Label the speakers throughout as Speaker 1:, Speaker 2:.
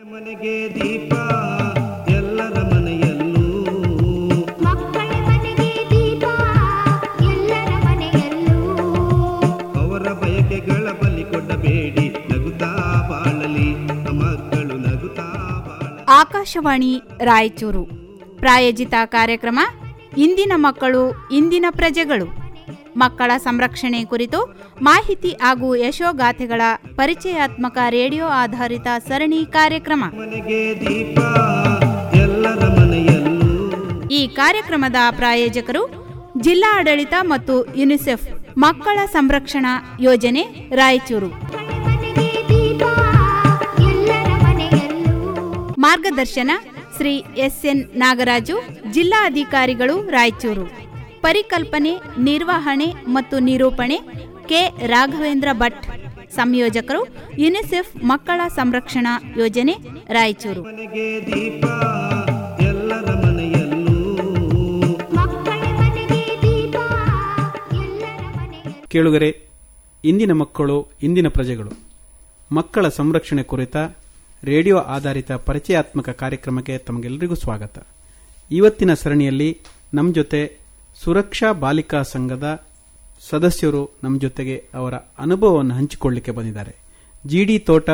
Speaker 1: ಮನೆಗೆ ದೀಪ ಎಲ್ಲರ ಮನೆಯಲ್ಲೂ
Speaker 2: ಮಕ್ಕಳ ಮನೆಗೆ ದೀಪ ಎಲ್ಲರ ಮನೆಯಲ್ಲೂ
Speaker 1: ಅವರ ಬಯಕೆಗಳ ಬಲಿ ಕೊಡಬೇಡಿ ನಗುತ್ತಾ ಬಾಳಲಿ ಮಕ್ಕಳು ನಗುತ್ತಾ ಬಾಳಲಿ
Speaker 3: ಆಕಾಶವಾಣಿ ರಾಯಚೂರು ಪ್ರಾಯೋಜಿತ ಕಾರ್ಯಕ್ರಮ ಇಂದಿನ ಮಕ್ಕಳು ಇಂದಿನ ಪ್ರಜೆಗಳು ಮಕ್ಕಳ ಸಂರಕ್ಷಣೆ ಕುರಿತು ಮಾಹಿತಿ ಹಾಗೂ ಯಶೋಗಾಥೆಗಳ ಪರಿಚಯಾತ್ಮಕ ರೇಡಿಯೋ ಆಧಾರಿತ ಸರಣಿ ಕಾರ್ಯಕ್ರಮ
Speaker 1: ಮನೆಗೆ ದೀಪ ಎಲ್ಲರ ಮನೆಯಲ್ಲೂ
Speaker 3: ಈ ಕಾರ್ಯಕ್ರಮದ ಪ್ರಾಯೋಜಕರು ಜಿಲ್ಲಾ ಆಡಳಿತ ಮತ್ತು ಯುನಿಸೆಫ್ ಮಕ್ಕಳ ಸಂರಕ್ಷಣಾ ಯೋಜನೆ ರಾಯಚೂರು
Speaker 2: ಮಕ್ಕಳ ಮನೆಗೆ ದೀಪ ಎಲ್ಲರ ಮನೆಯಲ್ಲೂ
Speaker 3: ಮಾರ್ಗದರ್ಶನ ಶ್ರೀ ಎಸ್ ಎನ್ ನಾಗರಾಜು ಜಿಲ್ಲಾ ಅಧಿಕಾರಿಗಳು ರಾಯಚೂರು ಪರಿಕಲ್ಪನೆ ನಿರ್ವಹಣೆ ಮತ್ತು ನಿರೂಪಣೆ ಕೆ ರಾಘವೇಂದ್ರ ಭಟ್ ಸಂಯೋಜಕರು ಯುನಿಸೆಫ್ ಮಕ್ಕಳ ಸಂರಕ್ಷಣಾ ಯೋಜನೆ ರಾಯಚೂರು
Speaker 1: ಮನೆಗೆ ದೀಪ ಎಲ್ಲರ ಮನೆಯಲ್ಲೂ
Speaker 2: ಮಕ್ಕಳ ಮನೆಗೆ ದೀಪ ಎಲ್ಲರ ಮನೆಯಲ್ಲೂ
Speaker 4: ಕೇಳುಗರೆ ಇಂದಿನ ಮಕ್ಕಳು ಇಂದಿನ ಪ್ರಜೆಗಳು ಮಕ್ಕಳ ಸಂರಕ್ಷಣೆ ಕುರಿತ ರೇಡಿಯೋ ಆಧಾರಿತ ಪರಿಚಯಾತ್ಮಕ ಕಾರ್ಯಕ್ರಮಕ್ಕೆ ತಮಗೆಲ್ಲರಿಗೂ ಸ್ವಾಗತ ಇವತ್ತಿನ ಸರಣಿಯಲ್ಲಿ ನಮ್ಮ ಜೊತೆ ಸುರಕ್ಷಾ ಬಾಲಿಕಾ ಸಂಘದ ಸದಸ್ಯರು ನಮ್ಮ ಜೊತೆಗೆ ಅವರ ಅನುಭವವನ್ನು ಹಂಚಿಕೊಳ್ಳಿಕ್ಕೆ ಬಂದಿದ್ದಾರೆ ಜಿಡಿ ತೋಟ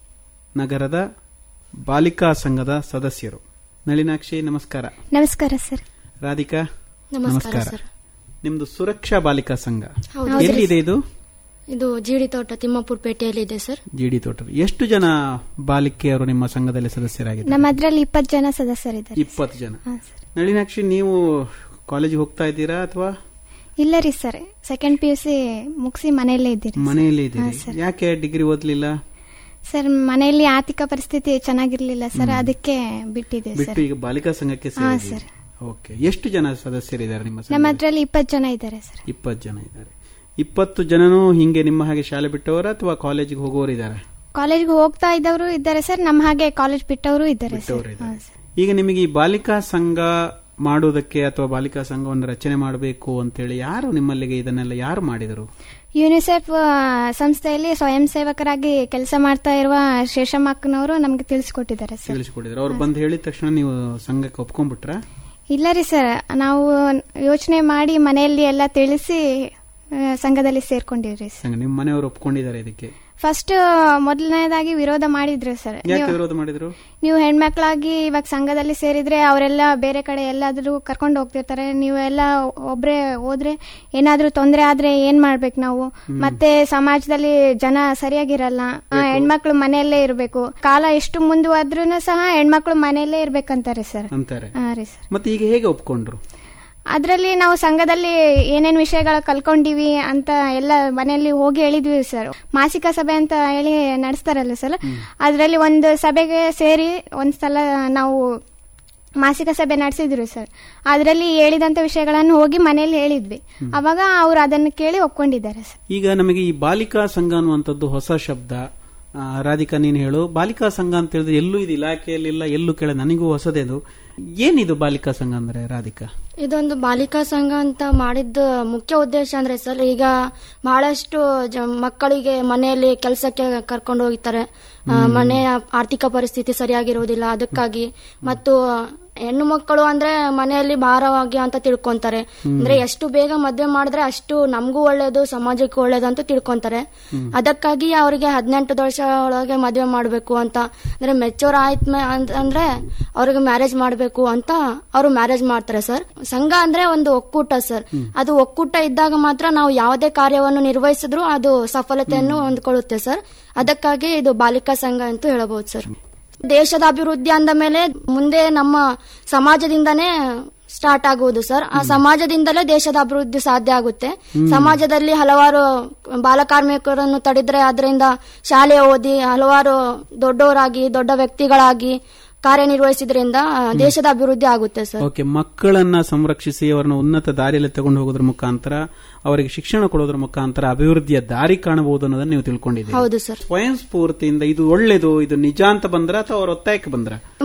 Speaker 4: ನಗರದ ಬಾಲಿಕಾ ಸಂಘದ ಸದಸ್ಯರು ನಳಿನಾಕ್ಷಿ ನಮಸ್ಕಾರ
Speaker 5: ನಮಸ್ಕಾರ ಸರ್
Speaker 4: ರಾಧಿಕಾ
Speaker 6: ನಮಸ್ಕಾರ ಸರ್
Speaker 4: ನಿಮ್ದು ಸುರಕ್ಷಾ ಬಾಲಿಕಾ ಸಂಘ
Speaker 6: ಹೌದು
Speaker 4: ಎಲ್ಲಿದೆ ಇದು
Speaker 6: ಇದು ಜೀಡಿ ತೋಟ ತಿಮ್ಮಾಪುರ ಪೇಟೆಯಲ್ಲಿ ಇದೆ ಸರ್
Speaker 4: ಜಿಡಿ ತೋಟ ಎಷ್ಟು ಜನ ಬಾಲಿಕೆಯರು ನಿಮ್ಮ ಸಂಘದಲ್ಲಿ ಸದಸ್ಯರಾಗಿದ್ದಾರೆ
Speaker 5: ನಮ್ಮ ಅದ್ರಲ್ಲಿ ಇಪ್ಪತ್ತು ಜನ ಸದಸ್ಯರಿದ್ದಾರೆ
Speaker 4: ಇಪ್ಪತ್ತು ಜನ
Speaker 5: ಹಾ, ಸರ್.
Speaker 4: ನಳಿನಾಕ್ಷಿ ನೀವು ಕಾಲೇಜಿಗೆ ಹೋಗ್ತಾ ಇದ್ದೀರಾ ಅಥವಾ
Speaker 5: ಇಲ್ಲ ರೀ sir second P U C ಮುಗಿಸಿ ಮನೆಯಲ್ಲೇ ಇದ್ದೀರಿ ಸರ್.
Speaker 4: ಮನೆಯಲ್ಲಿ
Speaker 5: ಹಾ,
Speaker 4: ಇದ್ದೀರಿ
Speaker 5: ಸರ್.
Speaker 4: ಯಾಕೆ ಡಿಗ್ರಿ ಓದ್ಲಿಲ್ಲ
Speaker 5: ಸರ್ ಮನೆಯಲ್ಲಿ ಆರ್ಥಿಕ ಪರಿಸ್ಥಿತಿ ಚೆನ್ನಾಗಿರ್ಲಿಲ್ಲ ಸರ್ ಅದಕ್ಕೆ ಬಿಟ್ಟಿದ್ದೀವಿ
Speaker 4: ಬಿಟ್ಟು
Speaker 5: ಸರ್
Speaker 4: ಈಗ ಬಾಲಿಕಾ ಸಂಘಕ್ಕೆ
Speaker 5: ಹಾ,
Speaker 4: ಸೇರಿದ್ದೀರಿ ಓಕೆ ಎಷ್ಟು ಜನ ಸದಸ್ಯರಿದ್ದಾರೆ ನಿಮ್ಮ
Speaker 5: ನಮ್ಮ
Speaker 4: ಸಂಘದಲ್ಲಿ?
Speaker 5: ಅದ್ರಲ್ಲಿ ಇಪ್ಪತ್ತು ಜನ ಇದ್ದಾರೆ ಸರ್
Speaker 4: ಇಪ್ಪತ್ತು ಜನ ಇದ್ದಾರೆ ಇಪ್ಪತ್ತು ಜನನು ಹಿಂಗೆ ನಿಮ್ಮ ಹಾಗೆ ಶಾಲೆ ಬಿಟ್ಟವರ ಅಥವಾ ಕಾಲೇಜಿಗೆ ಹೋಗೋರು ಇದ್ದಾರೆ
Speaker 5: ಕಾಲೇಜ್ಗೆ ಹೋಗ್ತಾ ಇದ್ದವರು ಇದ್ದಾರೆ ಸರ್ ನಮ್ಮ ಹಾಗೆ ಕಾಲೇಜ್ ಬಿಟ್ಟವರು ಇದ್ದಾರೆ ಸರ್
Speaker 4: ಬಿಟ್ಟವರು
Speaker 5: ಹಾ,
Speaker 4: ಇದ್ದಾರೆ
Speaker 5: ಸರ್.
Speaker 4: ಈಗ ನಿಮಗೆ ಈ ಬಾಲಿಕಾ ಸಂಘ ಮಾಡುವುದಕ್ಕೆ ಅಥವಾ ಬಾಲಿಕಾ ಸಂಘವನ್ನು ರಚನೆ ಮಾಡಬೇಕು ಅಂತೇಳಿ ಯಾರು ನಿಮ್ಮಲ್ಲಿಗೆ ಇದನ್ನೆಲ್ಲ ಯಾರು ಮಾಡಿದರು
Speaker 5: ಯುನಿಸೆಫ್ ಆ, ಸಂಸ್ಥೆಯಲ್ಲಿ ಸ್ವಯಂ ಸೇವಕರಾಗಿ ಕೆಲಸ ಮಾಡ್ತಾ ಇರುವ ಶೇಷಮ್ಮಕ್ಕನವರು ನಮ್ಗೆ ತಿಳಿಸ್ಕೊಟ್ಟಿದ್ದಾರೆ ಸರ್
Speaker 4: ತಿಳಿಸಿಕೊಟ್ಟಿದ್ರು ಅವ್ರು ಬಂದು ಹೇಳಿದ ತಕ್ಷಣ ನೀವು ಸಂಘಕ್ಕೆ ಒಪ್ಕೊಂಡ್ಬಿಟ್ರ
Speaker 5: ಇಲ್ಲ ರೀ ಸರ್ ನಾವು ಯೋಚನೆ ಮಾಡಿ ಮನೆಯಲ್ಲಿ ಎಲ್ಲ ತಿಳಿಸಿ ಆ, ಸಂಘದಲ್ಲಿ ಸೇರ್ಕೊಂಡಿವ್ರಿ ಸರ್
Speaker 4: ಸಂಘ ನಿಮ್ಮ ಮನೆಯವರು ಒಪ್ಕೊಂಡಿದ್ದಾರೆ ಇದಕ್ಕೆ
Speaker 5: ಫಸ್ಟ್ ಮೊದಲನೇದಾಗಿ ವಿರೋಧ ಮಾಡಿದ್ರು ಸರ್
Speaker 4: ಯಾಕೆ
Speaker 5: ನೀವು-
Speaker 4: ವಿರೋಧ ಮಾಡಿದ್ರು
Speaker 5: ನೀವು ಹೆಣ್ಮಕ್ಳಾಗಿ ಇವಾಗ ಸಂಘದಲ್ಲಿ ಸೇರಿದ್ರೆ ಅವರೆಲ್ಲ ಬೇರೆ ಕಡೆ ಎಲ್ಲಾದ್ರೂ ಕರ್ಕೊಂಡು ಹೋಗ್ತಿರ್ತಾರೆ ನೀವು ಎಲ್ಲ ಒಬ್ರೇ ಹೋದ್ರೆ ಏನಾದ್ರೂ ತೊಂದರೆ ಆದ್ರೆ ಏನ್ ಮಾಡ್ಬೇಕು ನಾವು ಮತ್ತೆ ಸಮಾಜದಲ್ಲಿ ಜನ ಸರಿಯಾಗಿರಲ್ಲ ಆ, ಹೆಣ್ಮಕ್ಳು ಮನೆಯಲ್ಲೇ ಇರ್ಬೇಕು ಕಾಲ ಎಷ್ಟು ಮುಂದುವದ್ರೂ ಸಹ ಹೆಣ್ಮಕ್ಳು ಮನೆಯಲ್ಲೇ ಇರ್ಬೇಕಂತಾರೆ ಸರ್
Speaker 4: ಅಂತಾರೆ
Speaker 5: ಹಾ ರೀ ಸರ್
Speaker 4: ಮತ್ತೆ ಈಗ ಹೇಗೆ ಒಪ್ಕೊಂಡ್ರು
Speaker 5: ಅದರಲ್ಲಿ ನಾವು ಸಂಘದಲ್ಲಿ ಏನೇನ್ ವಿಷಯಗಳು ಕಲ್ಕೊಂಡಿವಿ ಅಂತ ಎಲ್ಲ ಮನೆಯಲ್ಲಿ ಹೋಗಿ ಹೇಳಿದ್ವಿ ಸರ್ ಮಾಸಿಕ ಸಭೆ ಅಂತ ಹೇಳಿ ನಡೆಸ್ತಾರಲ್ಲ ಸರ್ ಅದರಲ್ಲಿ ಒಂದು ಸಭೆಗೆ ಸೇರಿ ಒಂದ್ಸಲ ನಾವು ಮಾಸಿಕ ಸಭೆ ನಡೆಸಿದ್ವಿ ಸರ್ ಅದರಲ್ಲಿ ಹೇಳಿದಂತ ವಿಷಯಗಳನ್ನು ಹೋಗಿ ಮನೆಯಲ್ಲಿ ಹೇಳಿದ್ವಿ ಅವಾಗ ಅವ್ರು ಅದನ್ನು ಕೇಳಿ ಒಪ್ಕೊಂಡಿದ್ದಾರೆ ಸರ್
Speaker 4: ಈಗ ನಮಗೆ ಈ ಬಾಲಿಕಾ ಸಂಘ ಅನ್ನುವಂಥದ್ದು ಹೊಸ ಶಬ್ದ ಆ, ರಾಧಿಕಾ ನೀನು ಹೇಳು ಬಾಲಿಕಾ ಸಂಘ ಅಂತ ಹೇಳಿದ್ರೆ ಎಲ್ಲೂ ಇದು ಇಲಾಖೆಯಲ್ಲಿ ಇಲ್ಲ ಎಲ್ಲೂ ಕೇಳ ನನಗೂ ಹೊಸದೇದು ಏನಿದು ಬಾಲಿಕಾ ಸಂಘ ಅಂದ್ರೆ ರಾಧಿಕಾ
Speaker 6: ಇದೊಂದು ಬಾಲಿಕಾ ಸಂಘ ಅಂತ ಮಾಡಿದ್ದ ಮುಖ್ಯ ಉದ್ದೇಶ ಅಂದ್ರೆ ಸರ್ ಈಗ ಬಹಳಷ್ಟು ಜ- ಮಕ್ಕಳಿಗೆ ಮನೆಯಲ್ಲಿ ಕೆಲಸಕ್ಕೆ ಕರ್ಕೊಂಡು ಹೋಗ್ತಾರೆ ಆ, ಮನೆಯ ಆರ್ಥಿಕ ಪರಿಸ್ಥಿತಿ ಸರಿಯಾಗಿರುವುದಿಲ್ಲ ಅದಕ್ಕಾಗಿ ಮತ್ತು ಹೆಣ್ಣು ಮಕ್ಕಳು ಅಂದ್ರೆ ಮನೆಯಲ್ಲಿ ಭಾರವಾಗಿ ಅಂತ ತಿಳ್ಕೊಂತಾರೆ ಅಂದ್ರೆ ಎಷ್ಟು ಬೇಗ ಮದ್ವೆ ಮಾಡಿದ್ರೆ ಅಷ್ಟು ನಮಗೂ ಒಳ್ಳೇದು ಸಮಾಜಕ್ಕೂ ಒಳ್ಳೇದು ಅಂತ ತಿಳ್ಕೊಂತಾರೆ ಅದಕ್ಕಾಗಿ ಅವರಿಗೆ ಹದಿನೆಂಟು ವರ್ಷ ಒಳಗೆ ಮದ್ವೆ ಮಾಡಬೇಕು ಅಂತ ಅಂದ್ರೆ ಮೆಚೂರ್ ಆಯ್ತ ಅಂದ್ರೆ ಅವ್ರಿಗೆ ಮ್ಯಾರೇಜ್ ಮಾಡಬೇಕು ಅಂತ ಅವರು ಮ್ಯಾರೇಜ್ ಮಾಡ್ತಾರೆ ಸರ್ ಸಂಘ ಅಂದ್ರೆ ಒಂದು ಒಕ್ಕೂಟ ಸರ್ ಅದು ಒಕ್ಕೂಟ ಇದ್ದಾಗ ಮಾತ್ರ ನಾವು ಯಾವುದೇ ಕಾರ್ಯವನ್ನು ನಿರ್ವಹಿಸಿದ್ರು ಅದು ಸಫಲತೆಯನ್ನು ಹೊಂದ್ಕೊಳ್ಳುತ್ತೆ ಸರ್ ಅದಕ್ಕಾಗಿ ಇದು ಬಾಲಿಕಾ ಸಂಘ ಅಂತ ಹೇಳಬಹುದು ಸರ್ ದೇಶದ ಅಭಿವೃದ್ಧಿ ಅಂದ ಮೇಲೆ ಮುಂದೆ ನಮ್ಮ ಸಮಾಜದಿಂದನೇ ಸ್ಟಾರ್ಟ್ ಆಗುವುದು ಸರ್ ಆ ಸಮಾಜದಿಂದಲೇ ದೇಶದ ಅಭಿವೃದ್ಧಿ ಸಾಧ್ಯ ಆಗುತ್ತೆ ಸಮಾಜದಲ್ಲಿ ಹಲವಾರು ಬಾಲಕಾರ್ಮಿಕರನ್ನು ತಡೆದ್ರೆ ಅದರಿಂದ ಶಾಲೆ ಓದಿ ಹಲವಾರು ದೊಡ್ಡವರಾಗಿ ದೊಡ್ಡ ವ್ಯಕ್ತಿಗಳಾಗಿ ಕಾರ್ಯನಿರ್ವಹಿಸಿದ್ರಿಂದ ಆ, ದೇಶದ ಅಭಿವೃದ್ಧಿ ಆಗುತ್ತೆ ಸರ್
Speaker 4: ಓಕೆ ಮಕ್ಕಳನ್ನ ಸಂರಕ್ಷಿಸಿ ಅವರನ್ನ ಉನ್ನತ ದಾರಿಯಲ್ಲಿ ತಗೊಂಡು ಹೋಗೋದ್ರ ಮುಖಾಂತರ ಅವರಿಗೆ ಶಿಕ್ಷಣ ಕೊಡೋದ್ರ ಮುಖಾಂತರ ಅಭಿವೃದ್ಧಿಯ ದಾರಿ ಕಾಣಬಹುದು ಅನ್ನೋದನ್ನ ನೀವು ತಿಳ್ಕೊಂಡಿದ್ದೀರಿ
Speaker 6: ಹೌದು ಸರ್
Speaker 4: ಸ್ವಯಂ ಸ್ಫೂರ್ತಿಯಿಂದ ಇದು ಒಳ್ಳೇದು ಇದು ನಿಜ ಅಂತ ಬಂದ್ರ ಅಥವಾ ಅವ್ರ ಒತ್ತಾಯಕ್ಕೆ ಬಂದ್ರ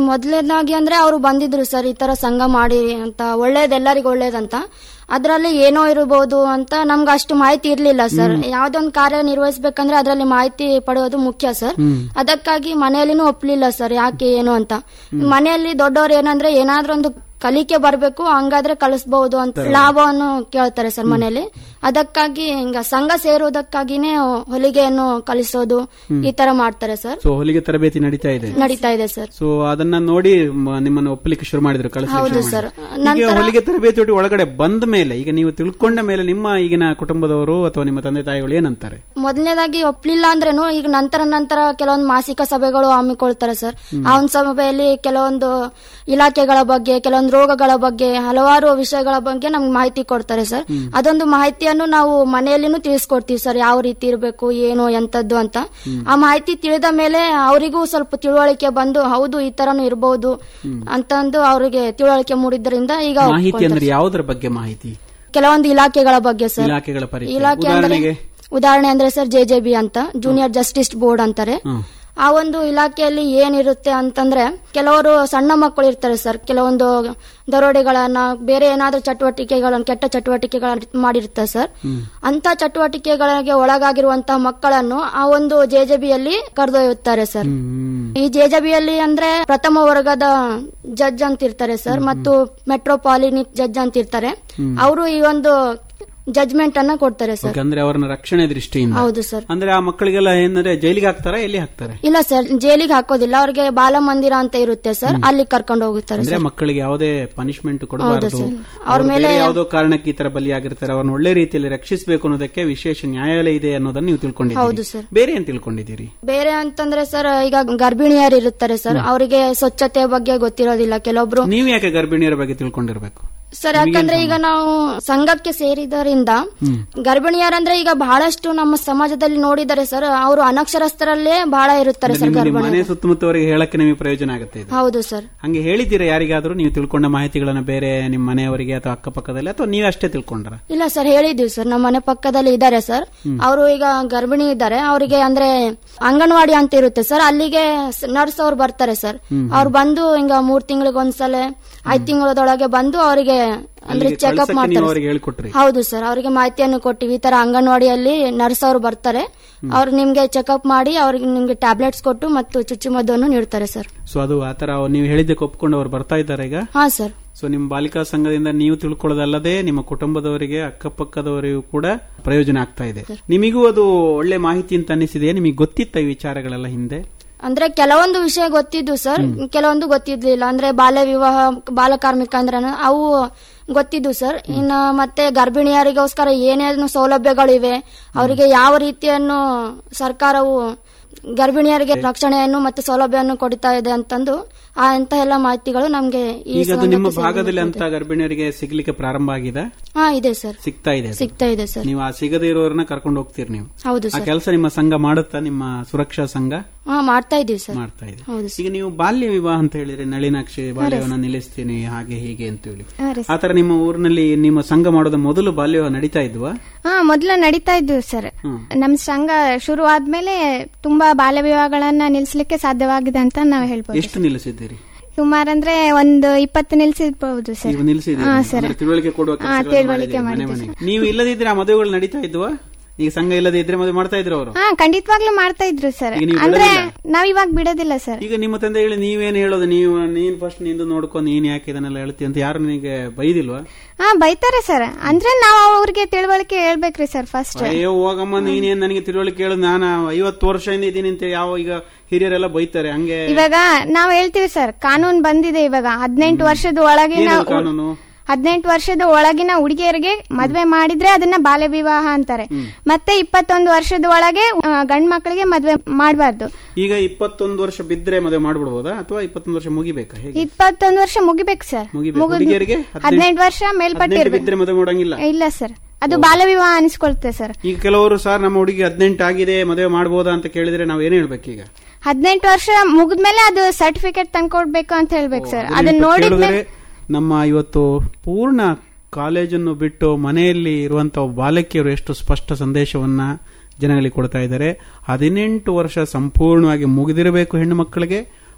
Speaker 6: ಮೊದಲನೇದಾಗಿ ಅಂದ್ರೆ ಅವರು ಬಂದಿದ್ರು ಸರ್ ಈ ತರ ಸಂಘ ಮಾಡಿ ಅಂತ ಒಳ್ಳೇದ್ ಎಲ್ಲರಿಗೂ ಒಳ್ಳೇದಂತ ಅದ್ರಲ್ಲಿ ಏನೋ ಇರಬಹುದು ಅಂತ ನಮ್ಗೆ ಅಷ್ಟು ಮಾಹಿತಿ ಇರ್ಲಿಲ್ಲ ಸರ್ ಯಾವ್ದೊಂದು ಕಾರ್ಯ ನಿರ್ವಹಿಸ್ಬೇಕಂದ್ರೆ ಅದ್ರಲ್ಲಿ ಮಾಹಿತಿ ಪಡೆಯೋದು ಮುಖ್ಯ ಸರ್ ಅದಕ್ಕಾಗಿ ಮನೆಯಲ್ಲಿನೂ ಒಪ್ಲಿಲ್ಲ ಸರ್ ಯಾಕೆ ಏನು ಅಂತ ಮನೆಯಲ್ಲಿ ದೊಡ್ಡವ್ರು ಏನಂದ್ರೆ ಏನಾದ್ರೂ ಒಂದು ಕಲಿಕೆ ಬರ್ಬೇಕು ಹಂಗಾದ್ರೆ ಕಳಿಸ್ಬಹುದು ಅಂತ ಲಾಭವನ್ನು ಕೇಳ್ತಾರೆ ಸರ್ ಮನೆಯಲ್ಲಿ ಅದಕ್ಕಾಗಿ ಹಿಂಗ ಸಂಘ ಸೇರುವುದಕ್ಕಾಗಿನೇ ಹೊಲಿಗೆಯನ್ನು ಕಲಿಸೋದು ಈ ತರ ಮಾಡ್ತಾರೆ ಸರ್
Speaker 4: ಸೊ ಹೊಲಿಗೆ ತರಬೇತಿ ನಡೀತಾ ಇದೆ
Speaker 6: ನಡೀತಾ ಇದೆ ಸರ್
Speaker 4: ಸೊ ಅದನ್ನ ನೋಡಿ ಮ- ನಿಮ್ಮನ್ನು ಒಪ್ಪಲಿಕ್ಕೆ ಶುರು ಮಾಡಿದ್ರು ಕಳಿಸ್ಲಿಕ್ಕೆ
Speaker 6: ಹೌದು
Speaker 4: ಶುರು
Speaker 6: ಸರ್.
Speaker 4: ಮಾಡಿದ್ರು. ಈಗ ಹೊಲಿಗೆ ತರಬೇತಿ ಒಳಗಡೆ ಬಂದ ಮೇಲೆ ಈಗ ನೀವು ತಿಳ್ಕೊಂಡ ಮೇಲೆ ನಿಮ್ಮ ಈಗಿನ ಕುಟುಂಬದವರು ಅಥವಾ ನಿಮ್ಮ ತಂದೆ ತಾಯಿಗಳು ಏನಂತಾರೆ
Speaker 6: ಮೊದಲನೇದಾಗಿ ಒಪ್ಲಿಲ್ಲ ಅಂದ್ರೇನು ಈಗ ನಂತರ ನಂತರ ಕೆಲವೊಂದು ಮಾಸಿಕ ಸಭೆಗಳು ಹಮ್ಮಿಕೊಳ್ತಾರೆ ಸರ್ ಆ ಒಂದು ಸಭೆಯಲ್ಲಿ ಕೆಲವೊಂದು ಇಲಾಖೆಗಳ ಬಗ್ಗೆ ಕೆಲವೊಂದು ರೋಗಗಳ ಬಗ್ಗೆ ಹಲವಾರು ವಿಷಯಗಳ ಬಗ್ಗೆ ನಮ್ಗೆ ಮಾಹಿತಿ ಕೊಡ್ತಾರೆ ಸರ್ ಅದೊಂದು ಮಾಹಿತಿಯನ್ನು ನಾವು ಮನೆಯಲ್ಲಿನೂ ತಿಳಿಸ್ಕೊಡ್ತೀವಿ ಸರ್ ಯಾವ ರೀತಿ ಇರಬೇಕು ಏನು ಎಂತದ್ದು ಅಂತ ಆ ಮಾಹಿತಿ ತಿಳಿದ ಮೇಲೆ ಅವರಿಗೂ ಸ್ವಲ್ಪ ತಿಳುವಳಿಕೆ ಬಂದು ಹೌದು ಈ ತರನು ಇರಬಹುದು ಅಂತಂದು ಅವರಿಗೆ ತಿಳುವಳಿಕೆ ಮೂಡಿದ್ರಿಂದ ಈಗ
Speaker 4: ಮಾಹಿತಿ
Speaker 6: ಒಪ್ಕೊಳ್ತಾರೆ
Speaker 4: ಅಂದ್ರೆ ಯಾವುದರ ಬಗ್ಗೆ ಮಾಹಿತಿ
Speaker 6: ಕೆಲವೊಂದು ಇಲಾಖೆಗಳ ಬಗ್ಗೆ ಸರ್
Speaker 4: ಇಲಾಖೆಗಳ ಪರಿಚಯ
Speaker 6: ಇಲಾಖೆ ಅಂದ್ರೆ
Speaker 4: ಉದಾಹರಣೆಗೆ
Speaker 6: ಉದಾಹರಣೆ ಅಂದ್ರೆ ಸರ್ ಜೆ ಜೆ ಬಿ ಅಂತ ಜೂನಿಯರ್ ಜಸ್ಟಿಸ್ ಬೋರ್ಡ್ ಅಂತಾರೆ
Speaker 4: ಹ್ಮ್.
Speaker 6: ಆ ಒಂದು ಇಲಾಖೆಯಲ್ಲಿ ಏನಿರುತ್ತೆ ಅಂತಂದ್ರೆ ಕೆಲವರು ಸಣ್ಣ ಮಕ್ಕಳು ಇರ್ತಾರೆ ಸರ್ ಕೆಲವೊಂದು ದರೋಡೆಗಳನ್ನ ಬೇರೆ ಏನಾದ್ರೂ ಚಟುವಟಿಕೆಗಳನ್ನ ಕೆಟ್ಟ ಚಟುವಟಿಕೆಗಳನ್ನ ಮಾಡಿರ್ತಾರೆ ಸರ್ ಅಂತ ಚಟುವಟಿಕೆಗಳಿಗೆ ಒಳಗಾಗಿರುವಂತಹ ಮಕ್ಕಳನ್ನು ಆ ಒಂದು ಜೆಜೆಬಿಯಲ್ಲಿ ಕರೆದೊಯ್ಯುತ್ತಾರೆ ಸರ್
Speaker 4: ಹ್ಮ್.
Speaker 6: ಈ ಜೆಜಬಿಯಲ್ಲಿ ಅಂದ್ರೆ ಪ್ರಥಮ ವರ್ಗದ ಜಡ್ಜ್ ಅಂತ ಇರ್ತಾರೆ ಸರ್ ಮತ್ತು ಮೆಟ್ರೋಪಾಲಿನಿ ಜಡ್ಜ್ ಅಂತ ಇರ್ತಾರೆ ಅವರು ಈ ಒಂದು ಜಜ್ಮೆಂಟ್ ಅನ್ನ ಕೊಡ್ತಾರೆ ಸರ್
Speaker 4: ಓಕೆ, ಅಂದ್ರೆ ಅವರನ್ನ ರಕ್ಷಣೆ ದೃಷ್ಟಿಯಿಂದ
Speaker 6: ಹೌದು ಸರ್
Speaker 4: ಅಂದ್ರೆ ಆ ಮಕ್ಕಳಿಗೆಲ್ಲ ಏನಂದ್ರೆ ಜೈಲಿಗೆ ಹಾಕ್ತಾರಾ ಎಲ್ಲಿ ಹಾಕ್ತಾರೆ
Speaker 6: ಇಲ್ಲ ಸರ್ ಜೈಲಿಗೆ ಹಾಕೋದಿಲ್ಲ ಅವ್ರಿಗೆ ಬಾಲ ಮಂದಿರ ಅಂತ ಇರುತ್ತೆ ಸರ್ ಅಲ್ಲಿ ಕರ್ಕೊಂಡು ಹೋಗುತ್ತಾರೆ
Speaker 4: ಅಂದ್ರೆ
Speaker 6: ಸರ್
Speaker 4: ಮಕ್ಕಳಿಗೆ ಯಾವುದೇ ಪನಿಷ್ಮೆಂಟ್ ಕೊಡಬಾರದು
Speaker 6: ಸರ್. ಅವ್ರ
Speaker 4: ಅವ್ರು
Speaker 6: ಮೇಲೆ-
Speaker 4: ಬೇರೆ ಯಾವುದೋ ಕಾರಣಕ್ಕೆ ಈ ತರ ಬಲಿಯಾಗಿರ್ತಾರೆ ಅವ್ರನ್ನ ಒಳ್ಳೆ ರೀತಿಯಲ್ಲಿ ರಕ್ಷಿಸಬೇಕು ಅನ್ನೋದಕ್ಕೆ ವಿಶೇಷ ನ್ಯಾಯಾಲಯ ಇದೆ ಅನ್ನೋದನ್ನ ನೀವು
Speaker 6: ಹೌದು
Speaker 4: ತಿಳ್ಕೊಂಡಿದ್ದೀರಿ
Speaker 6: ಸರ್.
Speaker 4: ಬೇರೆ ಏನ್ ತಿಳ್ಕೊಂಡಿದ್ದೀರಿ
Speaker 6: ಬೇರೆ ಅಂತಂದ್ರೆ ಸರ್ ಈಗ ಗರ್ಭಿಣಿಯರು ಇರುತ್ತಾರೆ ಸರ್ ಅವರಿಗೆ ಸ್ವಚ್ಛತೆ ಬಗ್ಗೆ ಗೊತ್ತಿರೋದಿಲ್ಲ ಕೆಲವೊಬ್ರು
Speaker 4: ನೀವು ಯಾಕೆ ಗರ್ಭಿಣಿಯರ ಬಗ್ಗೆ ತಿಳ್ಕೊಂಡಿರ್ಬೇಕು
Speaker 6: ಸರ್ ಯಾಕಂದ್ರೆ ಈಗ ನಾವು ಸಂಘಕ್ಕೆ ಸೇರಿದರಿಂದ ಗರ್ಭಿಣಿಯರಂದ್ರೆ ಈಗ ಬಹಳಷ್ಟು ನಮ್ಮ ಸಮಾಜದಲ್ಲಿ ನೋಡಿದರೆ ಸರ್ ಅವರು ಅನಕ್ಷರಸ್ಥರಲ್ಲೇ ಬಹಳ ಇರುತ್ತಾರೆ ಸರ್
Speaker 4: ನಿಮ್ಮ ನಿಮ್ಮ
Speaker 6: ಗರ್ಭಿಣಿ
Speaker 4: ಮನೆ ಸುತ್ತಮುತ್ತವರಿಗೆ ಹೇಳಕ್ಕೆ ನಿಮಗೆ ಪ್ರಯೋಜನ ಆಗುತ್ತೆ ಇದು
Speaker 6: ಹೌದು ಸರ್
Speaker 4: ಹಂಗೆ ಹೇಳಿದ್ದೀರಾ ಯಾರಿಗಾದ್ರೂ ನೀವು ತಿಳ್ಕೊಂಡ ಮಾಹಿತಿಗಳನ್ನ ಬೇರೆ ನಿಮ್ಮ ಮನೆಯವರಿಗೆ ಅಥವಾ ಅಕ್ಕಪಕ್ಕದಲ್ಲಿ ಅಥವಾ ನೀವೇ ಅಷ್ಟೇ ತಿಳ್ಕೊಂಡ್ರ
Speaker 6: ಇಲ್ಲ ಸರ್ ಹೇಳಿದೀವಿ ಸರ್ ನಮ್ಮ ಮನೆ ಪಕ್ಕದಲ್ಲಿ ಇದ್ದಾರೆ ಸರ್ ಅವರು ಈಗ ಗರ್ಭಿಣಿ ಇದ್ದಾರೆ ಅವರಿಗೆ ಅಂದ್ರೆ ಅಂಗನವಾಡಿ ಅಂತ ಇರುತ್ತೆ ಸರ್ ಅಲ್ಲಿಗೆ ನರ್ಸ್ ಅವ್ರು ಬರ್ತಾರೆ ಸರ್ ಅವ್ರು ಬಂದು ಹಿಂಗ ಮೂರ್ ತಿಂಗಳಿಗೆ ಒಂದ್ಸಲ ಐದ್ ತಿಂಗಳದೊಳಗೆ ಬಂದು ಅವರಿಗೆ ಅಂದ್ರೆ
Speaker 4: ಅಲ್ಲಿಗೆ
Speaker 6: ಚೆಕ್ಅಪ್
Speaker 4: ಕಳ್ಸಕ್ಕೆ ನೀವು
Speaker 6: ಮಾಡ್ತಾರೆ
Speaker 4: ಅವರಿಗೆ ಹೇಳ್ಕೊಟ್ರಿ
Speaker 6: ಹೌದು ಸರ್ ಅವರಿಗೆ ಮಾಹಿತಿಯನ್ನು ಕೊಟ್ಟಿವಿ ಈ ತರ ಅಂಗನವಾಡಿಯಲ್ಲಿ ನರ್ಸ್ ಅವರು ಬರ್ತಾರೆ ಅವ್ರು ನಿಮ್ಗೆ ಚೆಕ್ಅಪ್ ಮಾಡಿ ಅವ್ರಿಗೆ ನಿಮ್ಗೆ ಟ್ಯಾಬ್ಲೆಟ್ಸ್ ಕೊಟ್ಟು ಮತ್ತು ಚುಚ್ಚುಮದ್ದನ್ನು ನೀಡ್ತಾರೆ ಸರ್
Speaker 4: ಸೊ ಅದು ಆತರ ನೀವು ಹೇಳಿದ್ದಕ್ಕೆ ಒಪ್ಕೊಂಡು ಅವ್ರು ಬರ್ತಾ ಇದ್ದಾರೆ ಈಗ
Speaker 6: ಹಾ ಸರ್
Speaker 4: ಸೊ ನಿಮ್ಮ ಬಾಲಿಕಾ ಸಂಘದಿಂದ ನೀವು ತಿಳ್ಕೊಳ್ಳೋದಲ್ಲದೆ ನಿಮ್ಮ ಕುಟುಂಬದವರಿಗೆ ಅಕ್ಕಪಕ್ಕದವರಿಗೂ ಕೂಡ ಪ್ರಯೋಜನ ಆಗ್ತಾ ಇದೆ ನಿಮಗೂ ಅದು ಒಳ್ಳೆ ಮಾಹಿತಿ ಅಂತ ಅನಿಸಿದೆ ನಿಮಗೆ ಗೊತ್ತಿತ್ತ ಈ ವಿಚಾರಗಳೆಲ್ಲ ಹಿಂದೆ
Speaker 6: ಅಂದ್ರೆ ಕೆಲವೊಂದು ವಿಷಯ ಗೊತ್ತಿದ್ದು ಸರ್ ಕೆಲವೊಂದು ಗೊತ್ತಿದ್ಲಿಲ್ಲ ಅಂದ್ರೆ ಬಾಲ್ಯ ವಿವಾಹ ಬಾಲ ಕಾರ್ಮಿಕ ಅಂದ್ರೆ ಅವು ಗೊತ್ತಿದ್ದು ಸರ್ ಇನ್ನು ಮತ್ತೆ ಗರ್ಭಿಣಿಯರಿಗೋಸ್ಕರ ಏನೇನು ಸೌಲಭ್ಯಗಳಿವೆ ಅವರಿಗೆ ಯಾವ ರೀತಿಯನ್ನು ಸರ್ಕಾರವು ಗರ್ಭಿಣಿಯರಿಗೆ ರಕ್ಷಣೆಯನ್ನು ಮತ್ತು ಸೌಲಭ್ಯವನ್ನು ಕೊಡ್ತಾ ಇದೆ ಅಂತಂದು ಆ ಅಂತ ಎಲ್ಲ ಮಾಹಿತಿಗಳು ನಮ್ಗೆ ಈ
Speaker 4: ಈಗ ಅದು
Speaker 6: ಸಂಘಕ್ಕೆ
Speaker 4: ನಿಮ್ಮ
Speaker 6: ಸೇರಿದ
Speaker 4: ಭಾಗದಲ್ಲಿ
Speaker 6: ಗೊತ್ತಿದೆ.
Speaker 4: ಅಂತ ಗರ್ಭಿಣಿಯರಿಗೆ ಸಿಗ್ಲಿಕ್ಕೆ ಪ್ರಾರಂಭ ಆಗಿದೆ
Speaker 6: ಹಾ ಇದೆ ಸರ್
Speaker 4: ಸಿಗ್ತಾ ಇದೆ ಅದು.
Speaker 6: ಸಿಗ್ತಾ ಇದೆ ಸರ್
Speaker 4: ನೀವು ಆ ಸಿಗದೇ ಇರೋರನ್ನ ಕರ್ಕೊಂಡು ಹೋಗ್ತೀರಿ ನೀವು
Speaker 6: ಹೌದು
Speaker 4: ಆ
Speaker 6: ಸರ್
Speaker 4: ಕೆಲಸ ನಿಮ್ಮ ಸಂಘ ಮಾಡುತ್ತಾ ನಿಮ್ಮ ಸುರಕ್ಷಾ ಸಂಘ
Speaker 6: ಹಾ ಮಾಡ್ತಾ ಇದೀವಿ ಸರ್
Speaker 4: ಮಾಡ್ತಾ ಇದೆ
Speaker 6: ಹೌದು
Speaker 4: ಈಗ ನೀವು ಬಾಲ್ಯ ವಿವಾಹ ಅಂತ ಹೇಳಿದ್ರೆ ನಳಿನಾಕ್ಷಿ ಬಾಲ್ಯವನ್ನ ನಿಲ್ಲಿಸ್ತೀನಿ ಹಾಗೆ ಹೀಗೆ ಅಂತ ಹೇಳಿ
Speaker 5: ಹಾ ರೀ
Speaker 4: ಆತರ ನಿಮ್ಮ ಊರಿನಲ್ಲಿ ನಿಮ್ಮ ಸಂಘ ಮಾಡೋದ ಮೊದಲು ಬಾಲ್ಯ ವಿವಾಹ ನಡೀತಾ ಇದ್ವಾ
Speaker 5: ಹಾ ಮೊದ್ಲ ನಡೀತಾ ಇದ್ವು ಸರ್
Speaker 4: ಹ್ಮ್.
Speaker 5: ನಮ್ ಸಂಘ ಶುರು ಆದ್ಮೇಲೆ ತುಂಬಾ ಬಾಲ್ಯ ವಿವಾಹಗಳನ್ನ ನಿಲ್ಸ್ಲಿಕ್ಕೆ ಸಾಧ್ಯವಾಗಿದೆ ಅಂತ ನಾವು ಹೇಳ್ಬೋದು
Speaker 4: ಎಷ್ಟು ನಿಲ್ಲಿಸಿದ್ದೀರಿ
Speaker 5: ಸುಮಾರು ಅಂದ್ರೆ ಒಂದು ಇಪ್ಪತ್ತು ನಿಲ್ಸಿರ್ಬಹುದು ಸರ್
Speaker 4: ನೀವು ನಿಲ್ಲಿಸಿದ್ದೀರಿ
Speaker 5: ಹಾ,
Speaker 4: ನೀವು.
Speaker 5: ಸರ್.
Speaker 4: ಅಂದ್ರೆ ತಿಳುವಳಿಕೆ ಕೊಡುವ
Speaker 5: ಹಾ,
Speaker 4: ಕೆಲಸಗಳನ್ನ
Speaker 5: ತಿಳುವಳಿಕೆ
Speaker 4: ಮಾಡಿದ್ದೀರಿ ಮನೆ
Speaker 5: ಮಾಡಿದ್ದೀವಿ,
Speaker 4: ಮನೆಗೆ. ನೀವು ಇಲ್ಲದಿದ್ರೆ ಆ ಮದುವೆಗಳು ನಡೀತಾ ಇದ್ವಾ ಈಗ ಸಂಘ ಇಲ್ಲದೆ ಇದ್ರೆ ಮದುವೆ ಮಾಡ್ತಾ ಇದ್ರು ಅವರು
Speaker 5: ಹಾ ಖಂಡಿತವಾಗ್ಲೂ ಮಾಡ್ತಾ ಇದ್ರು ಸರ್
Speaker 4: ಈಗ ನೀವು
Speaker 5: ಅಂದ್ರೆ
Speaker 4: ಬಿಡೋದಿಲ್ಲ?
Speaker 5: ನಾವ್ ಇವಾಗ ಬಿಡೋದಿಲ್ಲ ಸರ್
Speaker 4: ಈಗ ನಿಮ್ಮ ತಂದೆ ಹೇಳಿ ನೀವೇನ್ ಹೇಳೋದು ನೀವು ನೀನ್ ಫಸ್ಟ್ ನಿಂದು ನೋಡ್ಕೊಂಡು ನೀನ್ ಯಾಕೆ ಇದನ್ನೆಲ್ಲ ಹೇಳ್ತಿ ಅಂತ ಯಾರು ನಿನಗೆ ಬೈದಿಲ್ವಾ
Speaker 5: ಹಾ ಬೈತಾರೆ ಸರ್ ಅಂದ್ರೆ ನಾವ್ ಅವ್ರಿಗೆ ತಿಳುವಳಿಕೆ ಹೇಳ್ಬೇಕ್ರಿ ಸರ್ ಫಸ್ಟ್
Speaker 4: ಅಯ್ಯೋ ಹೋಗಮ್ಮ ನೀನೇನ್ ನನಗೆ ತಿಳುವಳಿಕೆ ಹೇಳು ನಾನು ಐವತ್ತು ವರ್ಷದಿಂದ ಇದ್ದೀನಿ ಅಂತ ಯಾವ ಈಗ ಹಿರಿಯರೆಲ್ಲ ಬೈತಾರೆ ಹಂಗೆ
Speaker 5: ಇವಾಗ ನಾವ್ ಹೇಳ್ತೀವಿ ಸರ್ ಕಾನೂನು ಬಂದಿದೆ ಇವಾಗ ಹದಿನೆಂಟು ವರ್ಷದ ಒಳಗಿನ
Speaker 4: ಏನದು ಕಾನೂನು
Speaker 5: ಹದಿನೆಂಟು ವರ್ಷದ ಒಳಗಿನ ಹುಡುಗಿಯರಿಗೆ ಮದ್ವೆ ಮಾಡಿದ್ರೆ ಅದನ್ನ ಬಾಲ್ಯ ವಿವಾಹ ಅಂತಾರೆ ಮತ್ತೆ ಇಪ್ಪತ್ತೊಂದು ವರ್ಷದ ಒಳಗೆ ಆ, ಗಂಡ್ ಮಕ್ಕಳಿಗೆ ಮದ್ವೆ ಮಾಡಬಾರ್ದು
Speaker 4: ಈಗ ಇಪ್ಪತ್ತೊಂದು ವರ್ಷ ಬಿದ್ರೆ ಮದುವೆ ಮಾಡ್ಬಿಡ್ಬೋದಾ ಅಥವಾ ಇಪ್ಪತ್ತೊಂದು ವರ್ಷ ಮುಗಿಬೇಕಾ ಹೇಗೆ
Speaker 5: ಇಪ್ಪತ್ತೊಂದು ವರ್ಷ ಮುಗಿಬೇಕು ಸರ್
Speaker 4: ಮುಗಿಬೇಕು. ಹುಡುಗಿಯರಿಗೆ
Speaker 5: ಹದಿನೆಂಟು ವರ್ಷ ಮೇಲ್ಪಟ್ಟು
Speaker 4: ಹದಿನೆಂಟು
Speaker 5: ಇರ್ಬೇಕು
Speaker 4: ಬಿದ್ರೆ ಮದುವೆ ಮಾಡಂಗಿಲ್ಲ
Speaker 5: ಇಲ್ಲ ಸರ್ ಅದು ಬಾಲ್ಯ ವಿವಾಹ ಅನಿಸ್ಕೊಳ್ತೆ ಸರ್
Speaker 4: ಈಗ ಕೆಲವರು ಸರ್ ನಮ್ಮ ಹುಡುಗಿ ಹದಿನೆಂಟು ಆಗಿದೆ ಮದುವೆ ಮಾಡ್ಬೋದಾ ಅಂತ ಕೇಳಿದ್ರೆ ನಾವ್ ಏನ್ ಹೇಳ್ಬೇಕೀಗ
Speaker 5: ಹದಿನೆಂಟು ವರ್ಷ ಮುಗಿದ್ಮೇಲೆ ಅದು ಸರ್ಟಿಫಿಕೇಟ್ ತಂದ್ಕೊಡ್ಬೇಕು ಅಂತ ಹೇಳ್ಬೇಕು ಸರ್ ಅದನ್ನ
Speaker 4: ಅದನ್ನ
Speaker 5: ನೋಡಿದ್ಮೇಲೆ
Speaker 4: ಕೇಳಿದ್ರೆ ನಮ್ಮ ಇವತ್ತು ಪೂರ್ಣ ಕಾಲೇಜನ್ನು ಬಿಟ್ಟು ಮನೆಯಲ್ಲಿ ಇರುವಂತಹ ಬಾಲಕಿಯರು ಎಷ್ಟು ಸ್ಪಷ್ಟ ಸಂದೇಶವನ್ನ ಜನಗಳಿಗೆ ಕೊಡ್ತಾ ಇದ್ದಾರೆ ಹದಿನೆಂಟು ವರ್ಷ ಸಂಪೂರ್ಣವಾಗಿ ಮುಗಿದಿರಬೇಕು ಹೆಣ್ಣು ಮಕ್ಕಳಿಗೆ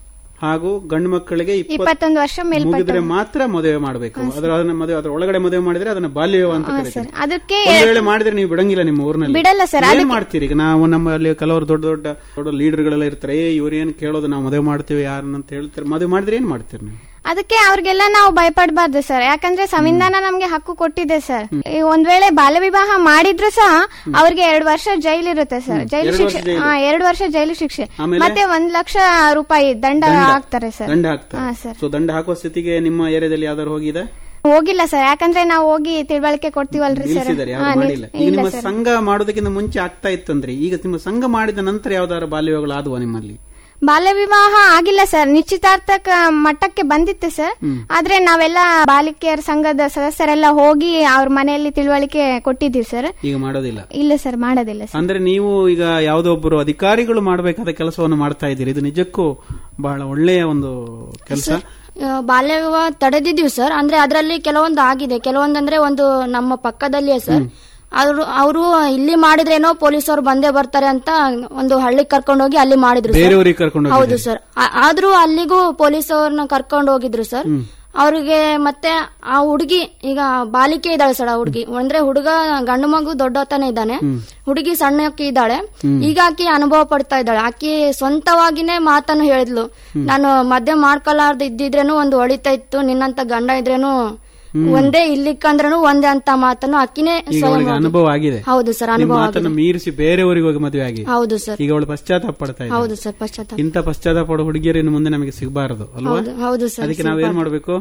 Speaker 4: ಹಾಗೂ ಗಂಡು ಮಕ್ಕಳಿಗೆ ಇಪ್ಪತ್ತು
Speaker 5: ಇಪ್ಪತ್ತೊಂದು ವರ್ಷ ಮೇಲ್ಪಟ್ಟ
Speaker 4: ಮುಗಿದ್ರೆ ಮಾತ್ರ ಮದುವೆ ಮಾಡಬೇಕು ಅದರ ಅದನ್ನ ಮದುವೆ ಅದ್ರ ಒಳಗಡೆ ಮದುವೆ ಮಾಡಿದ್ರೆ ಅದನ್ನ ಬಾಲ್ಯ ವಿವಾಹ ಅಂತ ಕರೀತಾರೆ
Speaker 5: ಅದಕ್ಕೆ
Speaker 4: ಒಂದ್ ವೇಳೆ ಮಾಡಿದ್ರೆ ನೀವು ಬಿಡಂಗಿಲ್ಲ ನಿಮ್ಮ ಊರಿನಲ್ಲಿ
Speaker 5: ಬಿಡಲ್ಲ ಸರ್
Speaker 4: ಏನ್ ಮಾಡ್ತೀರಿ ಈಗ ನಾವು ನಮ್ಮಲ್ಲಿ ಕೆಲವರು ದೊಡ್ಡ ದೊಡ್ಡ ದೊಡ್ಡ ಲೀಡರ್ ಗಳೆಲ್ಲ ಇರ್ತಾರೆ ಏ ಇವ್ರು ಏನ್ ಕೇಳೋದು ನಾವು ಮದುವೆ ಮಾಡ್ತೀವಿ ಯಾರನ್ನ ಅಂತ ಹೇಳ್ತಾರೆ ಮದುವೆ ಮಾಡಿದ್ರೆ ಏನ್ ಮಾಡ್ತೀರಿ ನೀವು
Speaker 5: ಅದಕ್ಕೆ ಅವ್ರಿಗೆಲ್ಲ ನಾವು ಭಯಪಡಬಾರ್ದು ಸರ್ ಯಾಕಂದ್ರೆ ಸಂವಿಧಾನ ನಮ್ಗೆ ಹಕ್ಕು ಕೊಟ್ಟಿದೆ ಸರ್ ಈ ಒಂದ್ ವೇಳೆ ಬಾಲ್ಯ ವಿವಾಹ ಮಾಡಿದ್ರು ಸಹ ಅವ್ರಿಗೆ ಎರಡು ವರ್ಷ ಜೈಲ್ ಇರುತ್ತೆ ಸರ್ ಜೈಲು
Speaker 4: ಎರಡು ವರ್ಷ
Speaker 5: ಶಿಕ್ಷೆ
Speaker 4: ಜೈಲು.
Speaker 5: ಹಾ ಎರಡು ವರ್ಷ ಜೈಲು ಶಿಕ್ಷೆ
Speaker 4: ಆಮೇಲೆ?
Speaker 5: ಮತ್ತೆ ಒಂದ್ ಲಕ್ಷ ರೂಪಾಯಿ ದಂಡ ಹಾಕ್ತಾರೆ ಸರ್
Speaker 4: ದಂಡ
Speaker 5: ಹಾ
Speaker 4: ಹಾಕ್ತಾರೆ
Speaker 5: ಸರ್
Speaker 4: ಸೊ ದಂಡ ಹಾಕುವ ಸ್ಥಿತಿಗೆ ನಿಮ್ಮ ಏರಿಯಾದಲ್ಲಿ ಯಾವ್ದಾದ್ರು ಹೋಗಿದೆ
Speaker 5: ಹೋಗಿಲ್ಲ ಸರ್ ಯಾಕಂದ್ರೆ ನಾವು ಹೋಗಿ ತಿಳುವಳಿಕೆ ಕೊಡ್ತೀವಲ್ರಿ ಸರ್
Speaker 4: ನಿಲ್ಸಿದ್ದಾರೆ ಯಾರು
Speaker 5: ಹಾ, ನಿಲ್-
Speaker 4: ಮಾಡಿಲ್ಲ ಈಗ
Speaker 5: ಇಲ್ಲ
Speaker 4: ನಿಮ್ಮ
Speaker 5: ಸರ್
Speaker 4: ಸಂಘ ಮಾಡೋದಕ್ಕಿಂತ ಮುಂಚೆ ಆಗ್ತಾ ಇತ್ತಂದ್ರೆ ಈಗ ನಿಮ್ಮ ಸಂಘ ಮಾಡಿದ ನಂತರ ಯಾವ್ದಾದ್ರು ಬಾಲ್ಯ ವಿವಾಹಗಳು ಆದುವ ನಿಮ್ಮಲ್ಲಿ
Speaker 5: ಬಾಲ್ಯ ವಿವಾಹ ಆಗಿಲ್ಲ ಸರ್ ನಿಶ್ಚಿತಾರ್ಥಕ ಮಟ್ಟಕ್ಕೆ ಬಂದಿತ್ತು ಸರ್ ಆದ್ರೆ ನಾವೆಲ್ಲ ಬಾಲಿಕೆಯರ ಸಂಘದ ಸದಸ್ಯರೆಲ್ಲ ಹೋಗಿ ಅವ್ರ ಮನೆಯಲ್ಲಿ ತಿಳುವಳಿಕೆ ಕೊಟ್ಟಿದ್ದೀವಿ ಸರ್
Speaker 4: ಈಗ ಮಾಡೋದಿಲ್ಲ
Speaker 5: ಇಲ್ಲ ಸರ್ ಮಾಡೋದಿಲ್ಲ ಸರ್
Speaker 4: ಅಂದ್ರೆ ನೀವು ಈಗ ಯಾವುದೋ ಒಬ್ಬರು ಅಧಿಕಾರಿಗಳು ಮಾಡಬೇಕಾದ ಕೆಲಸವನ್ನು ಮಾಡ್ತಾ ಇದ್ದೀರಿ ಇದು ನಿಜಕ್ಕೂ ಬಹಳ ಒಳ್ಳೆಯ ಒಂದು ಕೆಲಸ
Speaker 6: ಆ, ಬಾಲ್ಯ ವಿವಾಹ ತಡೆದಿದ್ದೀವಿ ಸರ್ ಅಂದ್ರೆ ಅದರಲ್ಲಿ ಕೆಲವೊಂದು ಆಗಿದೆ ಕೆಲವೊಂದಂದ್ರೆ ಒಂದು ನಮ್ಮ ಪಕ್ಕದಲ್ಲಿಯೇ ಸರ್ ಅವರು ಅವರು ಇಲ್ಲಿ ಮಾಡಿದ್ರೇನೋ ಪೊಲೀಸರು ಬಂದೇ ಬರ್ತಾರೆ ಅಂತ ಒಂದು ಹಳ್ಳಿ ಕರ್ಕೊಂಡು ಹೋಗಿ ಅಲ್ಲಿ ಮಾಡಿದ್ರು ಸರ್
Speaker 4: ಬೇರೆಯವರಿಗೆ ಕರ್ಕೊಂಡು
Speaker 6: ಹೌದು ಸರ್ ಆ- ಆದ್ರೂ ಅಲ್ಲಿಗೂ ಪೊಲೀಸ್ ಅವ್ರನ್ನ ಕರ್ಕೊಂಡು ಹೋಗಿದ್ರು ಸರ್ ಅವ್ರಿಗೆ ಮತ್ತೆ ಆ ಹುಡುಗಿ ಈಗ ಬಾಲಿಕೆ ಇದ್ದಾಳೆ ಸರ್ ಆ ಹುಡುಗಿ ಅಂದ್ರೆ ಹುಡುಗ ಗಂಡು ಮಗು ದೊಡ್ಡತನ ಇದ್ದಾನೆ ಹುಡುಗಿ ಸಣ್ಣಕ್ಕೆ ಇದ್ದಾಳೆ ಈಗ ಆಕಿ ಅನುಭವ ಪಡ್ತಾ ಇದ್ದಾಳೆ ಆಕಿ ಸ್ವಂತವಾಗಿನೇ ಮಾತನ್ನು ಹೇಳಿದ್ಲು ನಾನು ಮದ್ವೆ ಮಾಡ್ಕೊಲಾರ್ದ ಇದ್ದಿದ್ರೇನು ಒಂದು ಹೊಡಿತಾ ಇತ್ತು ನಿನ್ನಂತ ಗಂಡ ಇದ್ರೇನು ಒಂದೇ ಇಲ್ಲಿಕ್ಕಂದ್ರೂ ಒಂದೇ ಅಂತ ಮಾತನ್ನು ಅಕ್ಕಿನೇ
Speaker 4: ಈಗ
Speaker 6: ಸ್ವಯಂ
Speaker 4: ಅವಳಿಗೆ ಅನುಭವ ಆಗಿದೆ
Speaker 6: ಹೌದು ಸರ್
Speaker 4: ನಿಮ್ಮ
Speaker 6: ಅನುಭವ
Speaker 4: ಮಾತನ್ನು
Speaker 6: ಆಗಿದೆ
Speaker 4: ಮೀರಿಸಿ ಬೇರೆಯವರಿಗೆ ಹೋಗಿ ಮದುವೆ ಆಗಿ
Speaker 6: ಹೌದು ಸರ್
Speaker 4: ಈಗ ಅವಳು ಪಶ್ಚಾತ್ತಾಪ ಪಡ್ತಾ ಇದ್ದಾಳೆ
Speaker 6: ಹೌದು ಸರ್ ಪಶ್ಚಾತ್ತಾಪ
Speaker 4: ಇಂಥ ಪಶ್ಚಾತ್ತಾಪ ಪಡೋ ಹುಡುಗಿಯರು ಇನ್ನು ಮುಂದೆ ನಮಗೆ ಸಿಗಬಾರದು ಅಲ್ವಾ
Speaker 6: ಹೌದು ಹೌದು ಸರ್
Speaker 4: ಅದಕ್ಕೆ ನಾವೇನ್ ಮಾಡಬೇಕು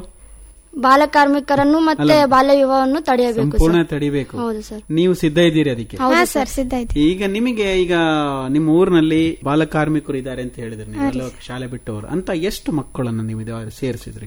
Speaker 6: ಬಾಲ ಕಾರ್ಮಿಕರನ್ನು ಮತ್ತೆ ಬಾಲ್ಯ ವಿವಾಹವನ್ನು ತಡೆಯಬೇಕು
Speaker 4: ಸಂಪೂರ್ಣ
Speaker 6: ಸರ್
Speaker 4: ತಡಿಬೇಕು
Speaker 6: ಹೌದು ಸರ್
Speaker 4: ನೀವು ಸಿದ್ಧ ಇದ್ದೀರಿ ಅದಕ್ಕೆ
Speaker 5: ಹಾ ಸರ್ ಸಿದ್ಧ ಐತಿ
Speaker 4: ಈಗ ನಿಮಗೆ ಈಗ ನಿಮ್ಮ ಊರಿನಲ್ಲಿ ಬಾಲ ಕಾರ್ಮಿಕರು ಇದ್ದಾರೆ ಅಂತ ಹೇಳಿದ್ರಿ ನೀವು ಎಲ್ಲ ಶಾಲೆ ಬಿಟ್ಟವರು ಅಂತ ಎಷ್ಟು ಮಕ್ಕಳನ್ನು ನೀವು ಇದು ಸೇರಿಸಿದ್ರಿ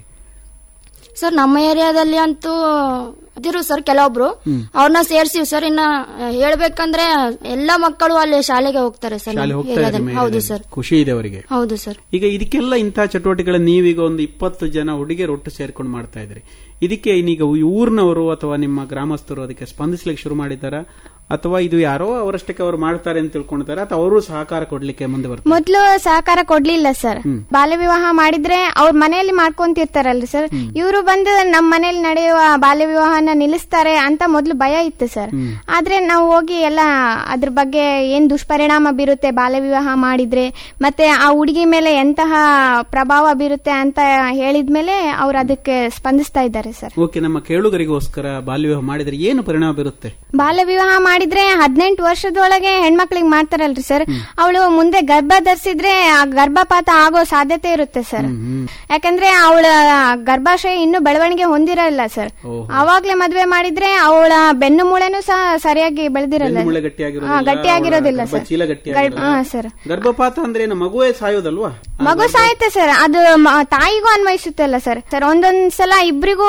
Speaker 6: ಸರ್ ನಮ್ಮ ಏರಿಯಾದಲ್ಲಿ ಅಂತೂ ಇದಿರು ಸರ್ ಕೆಲವೊಬ್ರು ಅವ್ರನ್ನ ಸೇರ್ಸಿವಿ ಸರ್ ಇನ್ನ ಆ, ಹೇಳ್ಬೇಕಂದ್ರೆ ಎಲ್ಲಾ ಮಕ್ಕಳು ಅಲ್ಲಿ ಶಾಲೆಗೆ ಹೋಗ್ತಾರೆ ಸರ್
Speaker 4: ಶಾಲೆ
Speaker 6: ನಮ್ಮ
Speaker 4: ಹೋಗ್ತಾ ಇದ್ದಾರೆ
Speaker 6: ಏರಿಯಾದಲ್ಲಿ. ಹೌದು ಸರ್
Speaker 4: ಖುಷಿ ಇದೆ ಅವರಿಗೆ
Speaker 6: ಹೌದು ಸರ್
Speaker 4: ಈಗ ಇದಕ್ಕೆಲ್ಲ ಇಂತಹ ಚಟುವಟಿಕೆಗಳನ್ನ ನೀವೀಗ ಒಂದು ಇಪ್ಪತ್ತು ಜನ ಹುಡುಗಿಯರು ಒಟ್ಟು ಸೇರ್ಕೊಂಡು ಮಾಡ್ತಾ ಇದ್ರಿ ಇದಕ್ಕೆ ಇನ್ನೀಗ ಈ ಊರಿನವರು ಅಥವಾ ನಿಮ್ಮ ಗ್ರಾಮಸ್ಥರು ಅದಕ್ಕೆ ಸ್ಪಂದಿಸ್ಲಿಕ್ಕೆ ಶುರು ಮಾಡಿದ್ದಾರಾ ಅಥವಾ ಇದು ಯಾರೋ ಅವರಷ್ಟಕ್ಕೆ ಅವರು ಮಾಡ್ತಾರೆ ಅಂತ ತಿಳ್ಕೊಂಡಿದ್ದಾರೆ ಅಥವಾ ಅವರು ಸಹಕಾರ ಕೊಡ್ಲಿಕ್ಕೆ ಮುಂದೆ ಬರ್ತಾರೆ
Speaker 5: ಮೊದ್ಲು ಸಹಕಾರ ಕೊಡ್ಲಿಲ್ಲ ಸರ್ ಬಾಲ್ಯ ವಿವಾಹ ಮಾಡಿದ್ರೆ ಅವ್ರ ಮನೆಯಲ್ಲಿ ಮಾಡ್ಕೊಂತಿರ್ತಾರಲ್ರಿ ಸರ್ ಇವರು ಬಂದು ನಮ್ಮ ಮನೆಯಲ್ಲಿ ನಡೆಯುವ ಬಾಲ್ಯ ವಿವಾಹನ ನಿಲ್ಲಿಸ್ತಾರೆ ಅಂತ ಮೊದ್ಲು ಭಯ ಇತ್ತು ಸರ್ ಆದ್ರೆ ನಾವು ಹೋಗಿ ಎಲ್ಲ ಅದ್ರ ಬಗ್ಗೆ ಏನ್ ದುಷ್ಪರಿಣಾಮ ಬೀರುತ್ತೆ ಬಾಲ್ಯ ವಿವಾಹ ಮಾಡಿದ್ರೆ ಮತ್ತೆ ಆ ಹುಡುಗಿ ಮೇಲೆ ಎಂತಹ ಪ್ರಭಾವ ಬೀರುತ್ತೆ ಅಂತ ಹೇಳಿದ್ಮೇಲೆ ಅವ್ರು ಅದಕ್ಕೆ ಸ್ಪಂದಿಸ್ತಾ ಇದ್ದಾರೆ ಸರ್
Speaker 4: ಓಕೆ ನಮ್ಮ ಕೇಳುಗರಿಗೋಸ್ಕರ ಬಾಲ್ಯ ವಿವಾಹ ಮಾಡಿದ್ರೆ ಏನು ಪರಿಣಾಮ ಬೀರುತ್ತೆ
Speaker 5: ಬಾಲ್ಯ ವಿವಾಹ ಮಾಡಿದ್ರೆ ಹದಿನೆಂಟು ವರ್ಷದೊಳಗೆ ಹೆಣ್ಮಕ್ಳಿಗೆ ಮಾಡ್ತಾರಲ್ರಿ ಸರ್ ಅವಳು ಮುಂದೆ ಗರ್ಭ ಧರಿಸಿದ್ರೆ ಆ ಗರ್ಭಪಾತ ಆಗೋ ಸಾಧ್ಯತೆ ಇರುತ್ತೆ ಸರ್ ಯಾಕಂದ್ರೆ ಅವಳ ಗರ್ಭಾಶಯ ಇನ್ನೂ ಬೆಳವಣಿಗೆ ಹೊಂದಿರಲ್ಲ ಸರ್
Speaker 4: ಓಹೋ.
Speaker 5: ಅವಾಗ್ಲೇ ಮದ್ವೆ ಮಾಡಿದ್ರೆ ಅವಳ ಬೆನ್ನು ಮೂಳೆನೂ ಸಹ ಸರಿಯಾಗಿ ಬೆಳೆದಿರಲ್ಲ
Speaker 4: ಬೆನ್ನುಮೂಳೆ
Speaker 5: ಹಾ,
Speaker 4: ಗಟ್ಟಿಯಾಗಿರೋದಿಲ್ಲ
Speaker 5: ಗಟ್ಟಿಯಾಗಿರೋದಿಲ್ಲ
Speaker 4: ಅವಳ
Speaker 5: ಸರ್
Speaker 4: ಗರ್ಭಚೀಲ ಗಟ್ಟಿಯಾಗಿರೋದಿಲ್ಲ.
Speaker 5: ಹಾ ಸರ್
Speaker 4: ಗರ್ಭಪಾತ ಅಂದ್ರೆ ಏನು ಮಗುವೇ ಸಾಯೋದಲ್ವಾ
Speaker 5: ಮಗು ಸಾಯುತ್ತೆ ಸರ್ ಅದು ಮ- ತಾಯಿಗೂ ಅನ್ವಯಿಸುತ್ತಲ್ಲ ಸರ್ ಸರ್ ಒಂದೊಂದ್ ಸಲ ಇಬ್ರಿಗೂ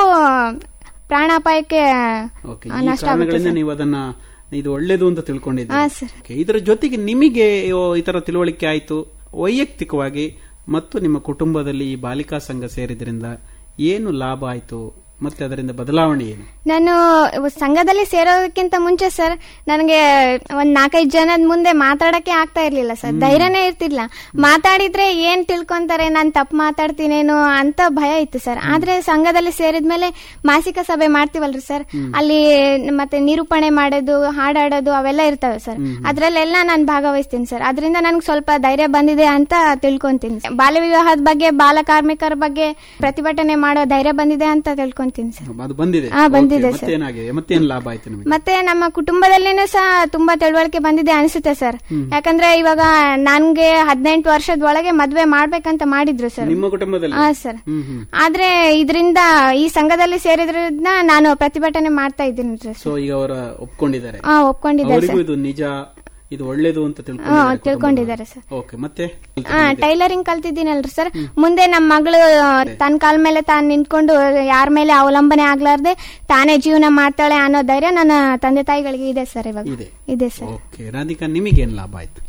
Speaker 4: ಓಕೆ
Speaker 5: ಪ್ರಾಣಾಪಾಯಕ್ಕೆ
Speaker 4: ಈ
Speaker 5: ನಷ್ಟ ಆಗುತ್ತೆ
Speaker 4: ಕಾರಣಗಳಿಂದ
Speaker 5: ಸರ್.
Speaker 4: ನೀವು ಅದನ್ನ ಇದು ಒಳ್ಳೇದು ಅಂತ
Speaker 5: ಹಾ,
Speaker 4: ತಿಳ್ಕೊಂಡಿದ್ದೀರಿ
Speaker 5: ಸರ್.
Speaker 4: ಓಕೆ, ಇದರ ಜೊತೆಗೆ ನಿಮಗೆ ಓ, ಈ ತರ ತಿಳುವಳಿಕೆ ಆಯ್ತು ವೈಯಕ್ತಿಕವಾಗಿ ಮತ್ತು ನಿಮ್ಮ ಕುಟುಂಬದಲ್ಲಿ ಈ ಬಾಲಿಕಾ ಸಂಘ ಸೇರಿದ್ರಿಂದ ಏನು ಲಾಭ ಆಯ್ತು ಮತ್ತೆ ಅದರಿಂದ ಬದಲಾವಣೆ ಏನು
Speaker 5: ನಾನು ಸಂಘದಲ್ಲಿ ಸೇರೋದಕ್ಕಿಂತ ಮುಂಚೆ ಸರ್ ನನಗೆ ಒಂದ್ ನಾಲ್ಕೈದು ಜನದ ಮುಂದೆ ಮಾತಾಡಕ್ಕೆ ಆಗ್ತಾ ಇರ್ಲಿಲ್ಲ ಸರ್ ಧೈರ್ಯನೇ ಇರ್ತಿಲ್ಲ ಮಾತಾಡಿದ್ರೆ ಏನ್ ತಿಳ್ಕೊಂತಾರೆ ನಾನ್ ತಪ್ಪು ಮಾತಾಡ್ತೀನೇನೋ ಅಂತ ಭಯ ಇತ್ತು ಸರ್ ಆದ್ರೆ ಸಂಘದಲ್ಲಿ ಸೇರಿದ್ಮೇಲೆ ಮಾಸಿಕ ಸಭೆ ಮಾಡ್ತೀವಲ್ರಿ ಸರ್ ಅಲ್ಲಿ ಮತ್ತೆ ನಿರೂಪಣೆ ಮಾಡೋದು ಹಾಡಾಡೋದು ಅವೆಲ್ಲ ಇರ್ತವೆ ಸರ್ ಅದ್ರಲ್ಲೆಲ್ಲ ನಾನು ಭಾಗವಹಿಸ್ತೀನಿ ಸರ್ ಅದರಿಂದ ನನ್ಗೆ ಸ್ವಲ್ಪ ಧೈರ್ಯ ಬಂದಿದೆ ಅಂತ ತಿಳ್ಕೊಂತೀನಿ ಸರ್. ಬಾಲ್ಯ ವಿವಾಹದ ಬಗ್ಗೆ ಬಾಲ ಕಾರ್ಮಿಕರ ಬಗ್ಗೆ ಪ್ರತಿಭಟನೆ ಮಾಡೋ ಧೈರ್ಯ ಬಂದಿದೆ ಅಂತ ತಿಳ್ಕೊಂತೀನಿ ಸರ್
Speaker 4: ಅದು ಬಂದಿದೆ
Speaker 5: ಹಾ, ಬಂದಿದೆ
Speaker 4: ಓಕೆ, ಮತ್ತೇನಾಗಿದೆ ಮತ್ತೇನು ಲಾಭ ಆಯ್ತು ನಿಮಗೆ
Speaker 5: ಮತ್ತೆ ನಮ್ಮ ಕುಟುಂಬದಲ್ಲೇನೂ ಸಹ ತುಂಬಾ ತಿಳುವಳಿಕೆ ಬಂದಿದೆ ಅನಿಸುತ್ತೆ ಸರ್ ಯಾಕಂದ್ರೆ ಇವಾಗ ನನ್ಗೆ ಹದಿನೆಂಟು ವರ್ಷದ ಒಳಗೆ ಮದ್ವೆ ಮಾಡ್ಬೇಕಂತ ಮಾಡಿದ್ರು ಸರ್
Speaker 4: ನಿಮ್ಮ ಕುಟುಂಬದಲ್ಲಿ
Speaker 5: ಹಾ ಸರ್
Speaker 4: ಹ್ಮ್ ಹ್ಮ್
Speaker 5: ಆದ್ರೆ ಇದರಿಂದ ಈ ಸಂಘದಲ್ಲಿ ಸೇರಿದ್ರಿಂದ ನಾನು ಪ್ರತಿಭಟನೆ ಮಾಡ್ತಾ ಇದ್ದೀನಿ ಸರ್
Speaker 4: ಸೊ ಈಗ ಅವರ ಒಪ್ಕೊಂಡಿದ್ದಾರೆ
Speaker 5: ಹಾ ಒಪ್ಕೊಂಡಿದ್ದಾರೆ
Speaker 4: ಅವರಿಗೂ
Speaker 5: ಸರ್
Speaker 4: ಇದು ನಿಜ ಇದು ಒಳ್ಳೇದು ಅಂತ
Speaker 5: ಹಾ
Speaker 4: ತಿಳ್ಕೊಂಡಿದ್ದಾರೆ
Speaker 5: ತಿಳ್ಕೊಂಡಿದ್ದಾರೆ ಸರ್
Speaker 4: ಓಕೆ ಮತ್ತೆ
Speaker 5: ಹಾ ಟೈಲರಿಂಗ್ ಕಲ್ತಿದ್ದೀನಲ್ರಿ ಸರ್ ಮುಂದೆ ನಮ್ಮ ಮಗಳು ತನ್ನ ಕಾಲ ಮೇಲೆ ತಾನು ನಿಂತ್ಕೊಂಡು ಯಾರ ಮೇಲೆ ಅವಲಂಬನೆ ಆಗ್ಲಾರ್ದೆ ತಾನೇ ಜೀವನ ಮಾಡ್ತಾಳೆ ಅನ್ನೋ ಧೈರ್ಯ ನನ್ನ ತಂದೆ ತಾಯಿಗಳಿಗೆ ಇದೆ ಸರ್ ಇವಾಗ
Speaker 4: ಇದೆ
Speaker 5: ಇದೆ ಸರ್
Speaker 4: ಓಕೆ ರಾಧಿಕಾ ನಿಮಗೇನು ಲಾಭ ಆಯ್ತು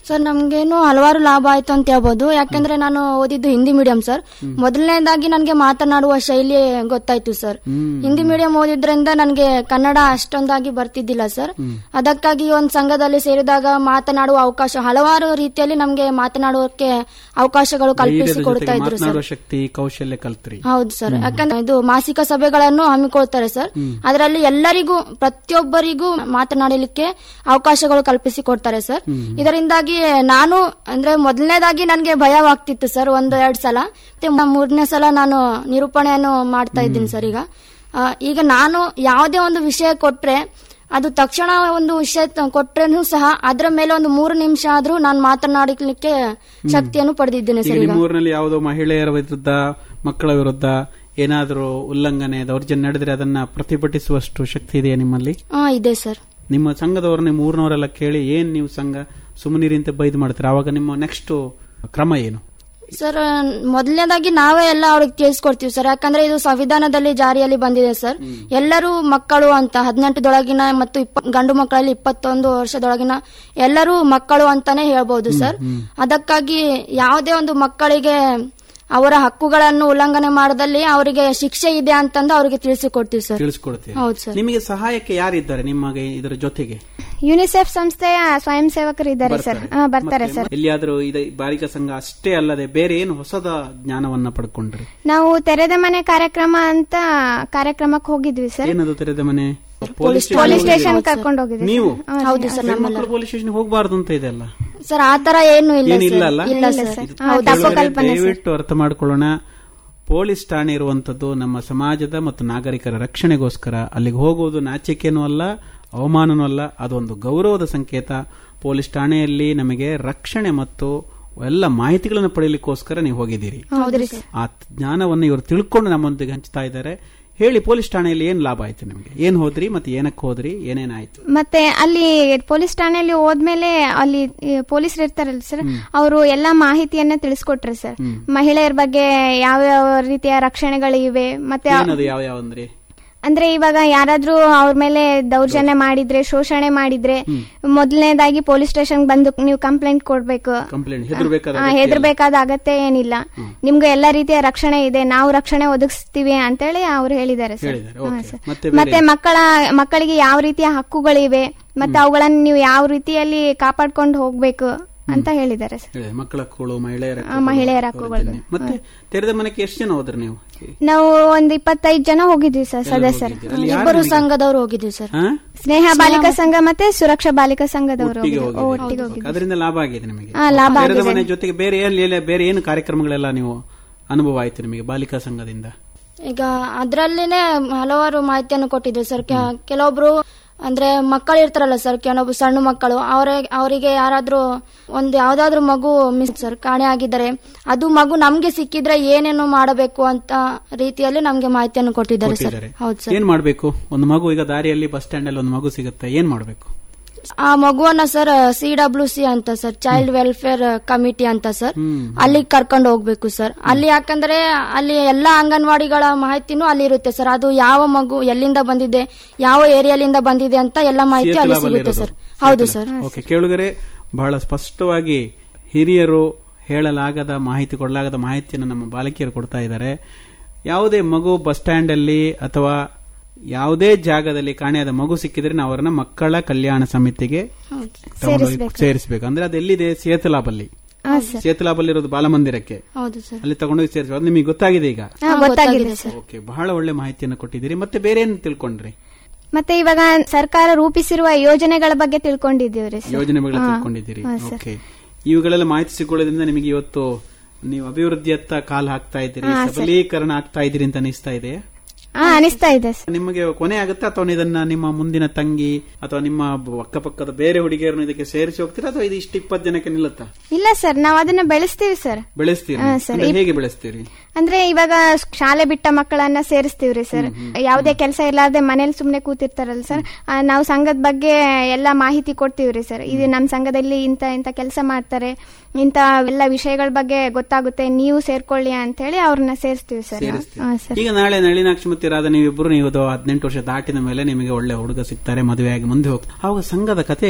Speaker 6: ಸರ್ ನಮ್ಗೇನು ಹಲವಾರು ಲಾಭ ಆಯ್ತು ಅಂತ ಹೇಳ್ಬೋದು ಯಾಕಂದ್ರೆ ನಾನು ಓದಿದ್ದು ಹಿಂದಿ ಮೀಡಿಯಂ ಸರ್ ಮೊದಲನೇದಾಗಿ ನನಗೆ ಮಾತನಾಡುವ ಶೈಲಿ ಗೊತ್ತಾಯ್ತು ಸರ್ ಹಿಂದಿ ಮೀಡಿಯಂ ಓದಿದ್ರಿಂದ ನನಗೆ ಕನ್ನಡ ಅಷ್ಟೊಂದಾಗಿ ಬರ್ತಿದ್ದಿಲ್ಲ ಸರ್ ಅದಕ್ಕಾಗಿ ಒಂದು ಸಂಘದಲ್ಲಿ ಸೇರಿದಾಗ ಮಾತನಾಡುವ ಅವಕಾಶ ಹಲವಾರು ರೀತಿಯಲ್ಲಿ ನಮ್ಗೆ ಮಾತನಾಡುವಕ್ಕೆ ಅವಕಾಶಗಳು ಕಲ್ಪಿಸಿ
Speaker 4: ಧೈರ್ಯದ
Speaker 6: ಕೊಡ್ತಾ
Speaker 4: ಜೊತೆಗೆ
Speaker 6: ಇದ್ರು ಸರ್
Speaker 4: ಮಾತನಾಡುವ ಶಕ್ತಿ ಕೌಶಲ್ಯ ಕಲ್ತ್ರಿ
Speaker 6: ಹೌದು ಸರ್ ಯಾಕಂದ್ರೆ ಇದು ಮಾಸಿಕ ಸಭೆಗಳನ್ನು ಹಮ್ಮಿಕೊಳ್ತಾರೆ ಸರ್ ಅದರಲ್ಲಿ ಎಲ್ಲರಿಗೂ ಪ್ರತಿಯೊಬ್ಬರಿಗೂ ಮಾತನಾಡಲಿಕ್ಕೆ ಅವಕಾಶಗಳು ಕಲ್ಪಿಸಿ ಕೊಡ್ತಾರೆ ಸರ್ ಇದರಿಂದಾಗಿ ನಾನು ಅಂದ್ರೆ ಮೊದಲನೇದಾಗಿ ನನಗೆ ಭಯವಾಗ್ತಿತ್ತು ಸರ್ ಒಂದು ಎರಡ್ ಸಲ ಮತ್ತೆ ಮೂರನೇ ಸಲ ನಾನು ನಿರೂಪಣೆಯನ್ನು ಮಾಡ್ತಾ ಇದ್ದೀನಿ ಸರ್ ಈಗ ಆ, ಈಗ ನಾನು ಯಾವುದೇ ಒಂದು ವಿಷಯ ಕೊಟ್ರೆ ಅದು ತಕ್ಷಣ ಒಂದು ವಿಷಯ ತ- ಕೊಟ್ರೇನು ಸಹ ಅದರ ಮೇಲೆ ಒಂದು ಮೂರು ನಿಮಿಷ ಆದ್ರೂ ನಾನು ಮಾತನಾಡಲಿಕ್ಕೆ ಶಕ್ತಿಯನ್ನು ಪಡೆದಿದ್ದೇನೆ
Speaker 4: ಈಗ
Speaker 6: ಸರ್ ಈಗ
Speaker 4: ನಿಮ್ಮ ಊರಿನಲ್ಲಿ ಯಾವುದೋ ಮಹಿಳೆಯರ ವಿರುದ್ಧ ಮಕ್ಕಳ ವಿರುದ್ಧ ಏನಾದರೂ ಉಲ್ಲಂಘನೆ ದೌರ್ಜನ್ಯ ನಡೆದ್ರೆ ಅದನ್ನ ಪ್ರತಿಭಟಿಸುವಷ್ಟು ಶಕ್ತಿ ಇದೆಯಾ ನಿಮ್ಮಲ್ಲಿ
Speaker 6: ಹಾ ಇದೆ ಸರ್
Speaker 4: ನಿಮ್ಮ ಸಂಘದವರು ನಿಮ್ಮ ಊರಿನವರೆಲ್ಲ ಕೇಳಿ ಏನ್ ನೀವು ಸಂಘ ಸುಮ್ಮನಿರಿ ಅಂತ ಬೈದು ಮಾಡ್ತಾರೆ ಆವಾಗ ನಿಮ್ಮ ನೆಕ್ಸ್ಟ್ ಕ್ರಮ ಏನು
Speaker 6: ಸರ್ ಮೊದಲನೇದಾಗಿ ನಾವೇ ಎಲ್ಲ ಅವ್ರಿಗೆ ತಿಳಿಸ್ಕೊಡ್ತೀವಿ ಸರ್ ಯಾಕಂದ್ರೆ ಇದು ಸಂವಿಧಾನದಲ್ಲಿ ಜಾರಿಯಲ್ಲಿ ಬಂದಿದೆ ಸರ್ ಎಲ್ಲರೂ ಮಕ್ಕಳು ಅಂತ ಹದಿನೆಂಟದೊಳಗಿನ ಮತ್ತು ಇಪ್ಪ ಗಂಡು ಮಕ್ಕಳಲ್ಲಿ ಇಪ್ಪತ್ತೊಂದು ವರ್ಷದೊಳಗಿನ ಎಲ್ಲರೂ ಮಕ್ಕಳು ಅಂತಾನೆ ಹೇಳ್ಬೋದು ಸರ್ ಅದಕ್ಕಾಗಿ ಯಾವುದೇ ಒಂದು ಮಕ್ಕಳಿಗೆ ಅವರ ಹಕ್ಕುಗಳನ್ನು ಉಲ್ಲಂಘನೆ ಮಾಡದಲ್ಲಿ ಅವರಿಗೆ ಶಿಕ್ಷೆ ಇದೆ ಅಂತಂದು ಅವರಿಗೆ ತಿಳಿಸಿಕೊಡ್ತೀವಿ ಸರ್
Speaker 4: ತಿಳಿಸ್ಕೊಡ್ತೀರಿ
Speaker 6: ಹೌದು ಸರ್
Speaker 4: ನಿಮಗೆ ಸಹಾಯಕ್ಕೆ ಯಾರಿದ್ದಾರೆ ನಿಮಗೆ ಇದರ ಜೊತೆಗೆ
Speaker 5: ಯುನಿಸೆಫ್ ಸಂಸ್ಥೆಯ ಸ್ವಯಂ ಸೇವಕರು ಇದ್ದಾರೆ ಸರ್ ಹಾ, ಬರ್ತಾರೆ
Speaker 4: ಮತ್ತೆ
Speaker 5: ಸರ್
Speaker 4: ಎಲ್ಲಿಯಾದರೂ ಇದು ಬಾಲಿಕಾ ಸಂಘ ಅಷ್ಟೇ ಅಲ್ಲದೆ ಬೇರೆ ಏನು ಹೊಸದ ಜ್ಞಾನವನ್ನ ಪಡ್ಕೊಂಡ್ರಿ
Speaker 5: ನಾವು ತೆರೆದ ಮನೆ ಕಾರ್ಯಕ್ರಮ ಅಂತ ಕಾರ್ಯಕ್ರಮಕ್ಕೆ ಹೋಗಿದ್ವಿ ಸರ್
Speaker 4: ಏನದು ತೆರೆದ ಮನೆ
Speaker 5: ಪೊಲೀಸ್ ಸ್ಟೇಷನ್ ಕರ್ಕೊಂಡು ಹೋಗಿದ್ವಿ
Speaker 4: ನೀವು
Speaker 6: ಹೌದು ಸರ್
Speaker 4: ಹೆಣ್ಮಕ್ಳು ಪೊಲೀಸ್ ಸ್ಟೇಷನ್ ಹೋಗಬಾರ್ದು ಅಂತ ಇದೆಲ್ಲ
Speaker 6: ಸರ್ ಆ ತರ ಏನು ಇಲ್ಲ
Speaker 4: ಏನಿಲ್ಲ
Speaker 6: ಸರ್
Speaker 4: ಅಲ್ಲ
Speaker 6: ಇಲ್ಲ ಸರ್
Speaker 4: ಇದು
Speaker 5: ಹಾ, ತಪ್ಪು
Speaker 4: ಕೇಳುಗರೆ
Speaker 5: ಕಲ್ಪನೆ ಸರ್.
Speaker 4: ದಯವಿಟ್ಟು ಅರ್ಥ ಮಾಡ್ಕೊಳ್ಳೋಣ ಪೊಲೀಸ್ ಠಾಣೆ ಇರುವಂತದ್ದು ನಮ್ಮ ಸಮಾಜದ ಮತ್ತು ನಾಗರಿಕರ ರಕ್ಷಣೆಗೋಸ್ಕರ ಅಲ್ಲಿಗೆ ಹೋಗುವುದು ನಾಚಿಕೆನೂ ಅಲ್ಲ ಅವಮಾನನೂ ಅಲ್ಲ ಅದೊಂದು ಗೌರವದ ಸಂಕೇತ ಪೊಲೀಸ್ ಠಾಣೆಯಲ್ಲಿ ನಮಗೆ ರಕ್ಷಣೆ ಮತ್ತು ಎಲ್ಲ ಮಾಹಿತಿಗಳನ್ನು ಪಡೆಯಲಿಕ್ಕೋಸ್ಕರ ನೀವು ಹೋಗಿದ್ದೀರಿ
Speaker 5: ಹೌದ್ರಿ ಸರ್
Speaker 4: ಆ ಜ್ಞಾನವನ್ನು ಇವರು ತಿಳ್ಕೊಂಡು ನಮ್ಮೊಂದಿಗೆ ಹಂಚ್ತಾ ಇದ್ದಾರೆ ಹೇಳಿ ಪೊಲೀಸ್ ಠಾಣೆಯಲ್ಲಿ ಏನ್ ಲಾಭ ಆಯ್ತು ನಿಮಗೆ ಏನ್ ಹೋದ್ರಿ ಮತ್ತೆ ಏನಕ್ಕೆ ಹೋದ್ರಿ ಏನೇನಾಯ್ತು
Speaker 5: ಮತ್ತೆ ಅಲ್ಲಿ ಪೊಲೀಸ್ ಠಾಣೆಯಲ್ಲಿ ಹೋದ್ಮೇಲೆ ಅಲ್ಲಿ ಈ ಪೊಲೀಸರು ಇರ್ತಾರಲ್ಲ ಸರ್ ಅವರು ಎಲ್ಲಾ ಮಾಹಿತಿಯನ್ನ ತಿಳಿಸ್ಕೊಟ್ರು ಸರ್ ಮಹಿಳೆಯರ ಬಗ್ಗೆ ಯಾವ ಯಾವ ರೀತಿಯ ರಕ್ಷಣೆಗಳಿವೆ ಮತ್ತೆ ಆ-
Speaker 4: ಏನದು ಯಾವ ಯಾವ ಅಂದ್ರೆ
Speaker 5: ಅಂದ್ರೆ ಇವಾಗ ಯಾರಾದ್ರೂ ಅವ್ರ ಮೇಲೆ ದೌರ್ಜನ್ಯ ಮಾಡಿದ್ರೆ ಶೋಷಣೆ ಮಾಡಿದ್ರೆ ಮೊದಲನೇದಾಗಿ ಪೊಲೀಸ್ ಸ್ಟೇಷನ್ ಬಂದು ನೀವು ಕಂಪ್ಲೇಂಟ್ ಕೊಡ್ಬೇಕು
Speaker 4: ಕಂಪ್ಲೇಂಟ್ ಹೆದರ್ಬೇಕಾದ
Speaker 5: ಆ, ಹೆದರ್ಬೇಕಾದ ಅಗತ್ಯ ಏನಿಲ್ಲ ನಿಮ್ಗೆ ಎಲ್ಲಾ ರೀತಿಯ ರಕ್ಷಣೆ ಇದೆ ನಾವು ರಕ್ಷಣೆ ಒದಗಿಸ್ತೀವಿ ಅಂತೇಳಿ ಅವ್ರು ಹೇಳಿದ್ದಾರೆ ಸರ್
Speaker 4: ಹೇಳಿದ್ದಾರೆ,
Speaker 5: ಹಾ,
Speaker 4: ಓಕೆ.
Speaker 5: ಸರ್.
Speaker 4: ಮತ್ತೆ ಬೇರೆ?
Speaker 5: ಮತ್ತೆ ಮಕ್ಕಳ ಮಕ್ಕಳಿಗೆ ಯಾವ ರೀತಿಯ ಹಕ್ಕುಗಳಿವೆ ಮತ್ತೆ ಅವುಗಳನ್ನ ನೀವು ಯಾವ ರೀತಿಯಲ್ಲಿ ಕಾಪಾಡ್ಕೊಂಡು ಹೋಗ್ಬೇಕು ಅಂತ ಹೇಳಿದ್ದಾರೆ ಸರ್
Speaker 4: ಹೇಳಿದೆ, ಮಕ್ಕಳ ಹಕ್ಕುಗಳು ಮಹಿಳೆಯರ
Speaker 5: ಆ, ಮಹಿಳೆಯರ
Speaker 4: ಹಕ್ಕುಗಳು,
Speaker 5: ಹಕ್ಕುಗಳು.
Speaker 4: ದೌರ್ಜನ್ಯ. ಮತ್ತೆ ತೆರೆದ ಮನೆಗೆ ಎಷ್ಟು ಜನ ಹೋದ್ರಿ ನೀವು
Speaker 5: ನಾವು ಒಂದ್ ಇಪ್ಪತ್ತೈದು ಜನ ಹೋಗಿದ್ವಿ ಸರ್ ಸದಸ್ಯರು
Speaker 4: ಹೋಗಿದ್ದೀರಿ. ಅಲ್ಲಿ ಯಾರು
Speaker 6: ಇಬ್ಬರು
Speaker 4: ನಿಮಗೆ-
Speaker 6: ಸಂಘದವರು ಹೋಗಿದ್ದೀವಿ ಸರ್
Speaker 4: ಹಾ?
Speaker 5: ಸ್ನೇಹ ಬಾಲಿಕಾ ಸಂಘ ಮತ್ತೆ ಸುರಕ್ಷಾ ಬಾಲಿಕಾ ಸಂಘದವರು
Speaker 4: ಒಟ್ಟಿಗೆ
Speaker 5: ಹೋಗಿದ್ರು.
Speaker 4: ಹೋಗಿದ್ದೀರಿ.
Speaker 5: ಒಟ್ಟಿಗೆ ಹೋಗಿದ್ವಿ
Speaker 4: ಅದರಿಂದ ಲಾಭ ಆಗಿದೆ ನಿಮಗೆ
Speaker 5: ಹಾ, ಲಾಭ
Speaker 4: ತೆರೆದ
Speaker 5: ಆಗಿದೆ.
Speaker 4: ಮನೆ ಜೊತೆಗೆ ಬೇರೆ ಏನ್ ಲೀಲೆ- ಬೇರೆ ಏನು ಕಾರ್ಯಕ್ರಮಗಳೆಲ್ಲ ನೀವು ಅನುಭವ ಆಯ್ತು ನಿಮಗೆ ಬಾಲಿಕಾ ಸಂಘದಿಂದ
Speaker 6: ಈಗ ಅದ್ರಲ್ಲಿನೇ ಹಲವಾರು ಮಾಹಿತಿಯನ್ನು ಕೊಟ್ಟಿದ್ರು ಸರ್ ಕೆ- ಕೆಲವೊಬ್ರು ಅಂದ್ರೆ ಮಕ್ಕಳು ಇರ್ತಾರಲ್ಲ ಸರ್ ಕೆಲವೊಬ್ರು ಸಣ್ಣ ಮಕ್ಕಳು ಅವರ ಅವರಿಗೆ ಯಾರಾದ್ರೂ ಒಂದು ಯಾವ್ದಾದ್ರು ಮಗು ಮಿಸ್ ಸರ್ ಕಾಣೆ ಆಗಿದ್ದಾರೆ ಅದು ಮಗು ನಮ್ಗೆ ಸಿಕ್ಕಿದ್ರೆ ಏನೇನು ಮಾಡಬೇಕು ಅಂತ ರೀತಿಯಲ್ಲಿ ನಮ್ಗೆ ಮಾಹಿತಿಯನ್ನು ಕೊಟ್ಟಿದ್ದಾರೆ ಸರ್
Speaker 4: ಕೊಟ್ಟಿದ್ದಾರೆ.
Speaker 6: ಹೌದು ಸರ್
Speaker 4: ಏನ್ ಮಾಡ್ಬೇಕು ಒಂದು ಮಗು ಈಗ ದಾರಿಯಲ್ಲಿ ಬಸ್ ಸ್ಟ್ಯಾಂಡ್ ಅಲ್ಲಿ ಒಂದು ಮಗು ಸಿಗುತ್ತೆ ಏನ್ ಮಾಡ್ಬೇಕು
Speaker 6: ಆ ಮಗುವನ್ನ ಸರ್ ಸಿ ಡಬ್ಲ್ಯೂ ಸಿ ಅಂತ ಸರ್ ಚೈಲ್ಡ್ ವೆಲ್ಫೇರ್ ಕಮಿಟಿ ಅಂತ ಸರ್ ಅಲ್ಲಿಗೆ ಕರ್ಕೊಂಡು ಹೋಗ್ಬೇಕು ಸರ್ ಅಲ್ಲಿ ಯಾಕಂದ್ರೆ ಅಲ್ಲಿ ಎಲ್ಲಾ ಅಂಗನವಾಡಿಗಳ ಮಾಹಿತಿನೂ ಅಲ್ಲಿ ಇರುತ್ತೆ ಸರ್ ಅದು ಯಾವ ಮಗು ಎಲ್ಲಿಂದ ಬಂದಿದೆ ಯಾವ ಏರಿಯಾಲಿಂದ ಬಂದಿದೆ ಅಂತ ಎಲ್ಲ ಮಾಹಿತಿ ಅಲ್ಲಿ ಸಿಗುತ್ತೆ ಸರ್ ಹೌದು ಸರ್
Speaker 4: ಓಕೆ ಕೇಳುಗರೆ ಬಹಳ ಸ್ಪಷ್ಟವಾಗಿ ಹಿರಿಯರು ಹೇಳಲಾಗದ ಮಾಹಿತಿ ಕೊಡಲಾಗದ ಮಾಹಿತಿಯನ್ನು ನಮ್ಮ ಬಾಲಕಿಯರು ಕೊಡ್ತಾ ಇದ್ದಾರೆ ಯಾವುದೇ ಮಗು ಬಸ್ ಸ್ಟ್ಯಾಂಡ್ ಅಲ್ಲಿ ಅಥವಾ ಯಾವುದೇ ಜಾಗದಲ್ಲಿ ಕಾಣೆಯಾದ ಮಗು ಸಿಕ್ಕಿದ್ರೆ ನಾವು ಅವರನ್ನ ಮಕ್ಕಳ ಕಲ್ಯಾಣ ಸಮಿತಿಗೆ ತಗೊಂಡೋಗಿ ಸೇರಿಸಬೇಕು ಅಂದ್ರೆ ಅದು ಎಲ್ಲಿದೆ ಸೇತಲಾಬಲ್ಲಿ
Speaker 5: ಹಾ ಸರ್
Speaker 4: ಸೇತಲಾಬಲ್ಲಿ ಇರೋದು ಬಾಲಮಂದಿರಕ್ಕೆ
Speaker 6: ಹೌದು ಸರ್
Speaker 4: ಅಲ್ಲಿ ತಗೊಂಡೋಗಿ ಸೇರಿಸಬೇಕು ಅದು ನಿಮಗೆ ಗೊತ್ತಾಗಿದೆ ಈಗ
Speaker 5: ಹಾ, ಗೊತ್ತಾಗಿದೆ ಸರ್
Speaker 4: ಓಕೆ ಬಹಳ ಒಳ್ಳೆ ಮಾಹಿತಿಯನ್ನು ಕೊಟ್ಟಿದ್ದೀರಿ ಮತ್ತೆ ಬೇರೆ ಏನು ತಿಳ್ಕೊಂಡ್ರಿ
Speaker 5: ಮತ್ತೆ ಇವಾಗ ಸರ್ಕಾರ ರೂಪಿಸಿರುವ ಯೋಜನೆಗಳ ಬಗ್ಗೆ ತಿಳ್ಕೊಂಡಿದ್ದೀವ್ರಿ ಸರ್
Speaker 4: ಯೋಜನೆಗಳ
Speaker 5: ಹಾ.
Speaker 4: ತಿಳ್ಕೊಂಡಿದ್ದೀರಿ
Speaker 5: ಹಾ, ಸರ್.
Speaker 4: ಓಕೆ ಇವುಗಳೆಲ್ಲ ಮಾಹಿತಿ ಸಿಕ್ಕೊಳ್ಳೋದ್ರಿಂದ ನಿಮಗೆ ಇವತ್ತು ನೀವು ಅಭಿವೃದ್ಧಿಯತ್ತ ಕಾಲು ಹಾಕ್ತಾ ಇದ್ದೀರಿ ಸಬಲೀಕರಣ ಆಗ್ತಾ ಇದ್ದೀರಿ ಅಂತ ಅನಿಸ್ತಾ ಇದೆ
Speaker 5: ಹಾ ಅನಿಸ್ತಾ ಇದೆ ಸರ್
Speaker 4: ನಿಮಗೆ ಕೊನೆ ಆಗುತ್ತಾ ಅಥವಾ ಇದನ್ನ ನಿಮ್ಮ ಮುಂದಿನ ತಂಗಿ ಅಥವಾ ನಿಮ್ಮ ಬ- ಅಕ್ಕಪಕ್ಕದ ಬೇರೆ ಹುಡುಗಿಯರನ್ನು ಇದಕ್ಕೆ ಸೇರಿಸಿ ಹೋಗ್ತೀರಾ ಅಥವಾ ಇದು ಇಷ್ಟು ಇಪ್ಪತ್ತು ಜನಕ್ಕೆ ನಿಲ್ಲುತ್ತಾ
Speaker 5: ಇಲ್ಲ ಸರ್ ನಾವು ಅದನ್ನ ಬೆಳೆಸ್ತೀವಿ ಸರ್
Speaker 4: ಬೆಳೆಸ್ತೀರಿ
Speaker 5: ಹಾ, ಸರ್.
Speaker 4: ಅಂದ್ರೆ ಹೇಗೆ ಬೆಳೆಸ್ತೀರಿ
Speaker 5: ಅಂದ್ರೆ ಇವಾಗ ಶಾಲೆ ಬಿಟ್ಟ ಮಕ್ಕಳನ್ನ ಸೇರಿಸ್ತೀವ್ರಿ ಸರ್ ಯಾವುದೇ ಕೆಲಸ ಇರ್ಲಾರ್ದೆ ಮನೇಲಿ ಸುಮ್ನೆ ಕೂತಿರ್ತಾರಲ್ಲ ಸರ್ ಆ, ನಾವು ಸಂಘದ ಬಗ್ಗೆ ಎಲ್ಲಾ ಮಾಹಿತಿ ಕೊಡ್ತೀವ್ರಿ ಸರ್ ಇದು ನಮ್ಮ ಸಂಘದಲ್ಲಿ ಇಂತ ಇಂತ ಕೆಲಸ ಮಾಡ್ತಾರೆ ಇಂತ ಎಲ್ಲ ವಿಷಯಗಳ ಬಗ್ಗೆ ಗೊತ್ತಾಗುತ್ತೆ ನೀವು ಸೇರ್ಕೊಳ್ಳಿ ಅಂತ ಹೇಳಿ ಅವ್ರನ್ನ ಸೇರಿಸ್ತೀವಿ ಸರ್ ನಾವು.
Speaker 4: ಸೇರಿಸ್ತೀರಿ
Speaker 5: ಹಾ, ಸರ್
Speaker 4: ಈಗ ನಾಳೆ ನಳಿನಾಕ್ಷಿ ಮತ್ತೆ ರಾಧ ನೀವಿಬ್ರು ನೀವು ಹದಿನೆಂಟು ವರ್ಷ ದಾಟಿದ ಮೇಲೆ ನಿಮಗೆ ಒಳ್ಳೆ ಹುಡುಗ ಸಿಗ್ತಾರೆ ಮದುವೆ ಆಗಿ ಮುಂದೆ ಹೋಗ್ತಾರೆ ಅವಾಗ ಸಂಘದ ಕಥೆ ಏನು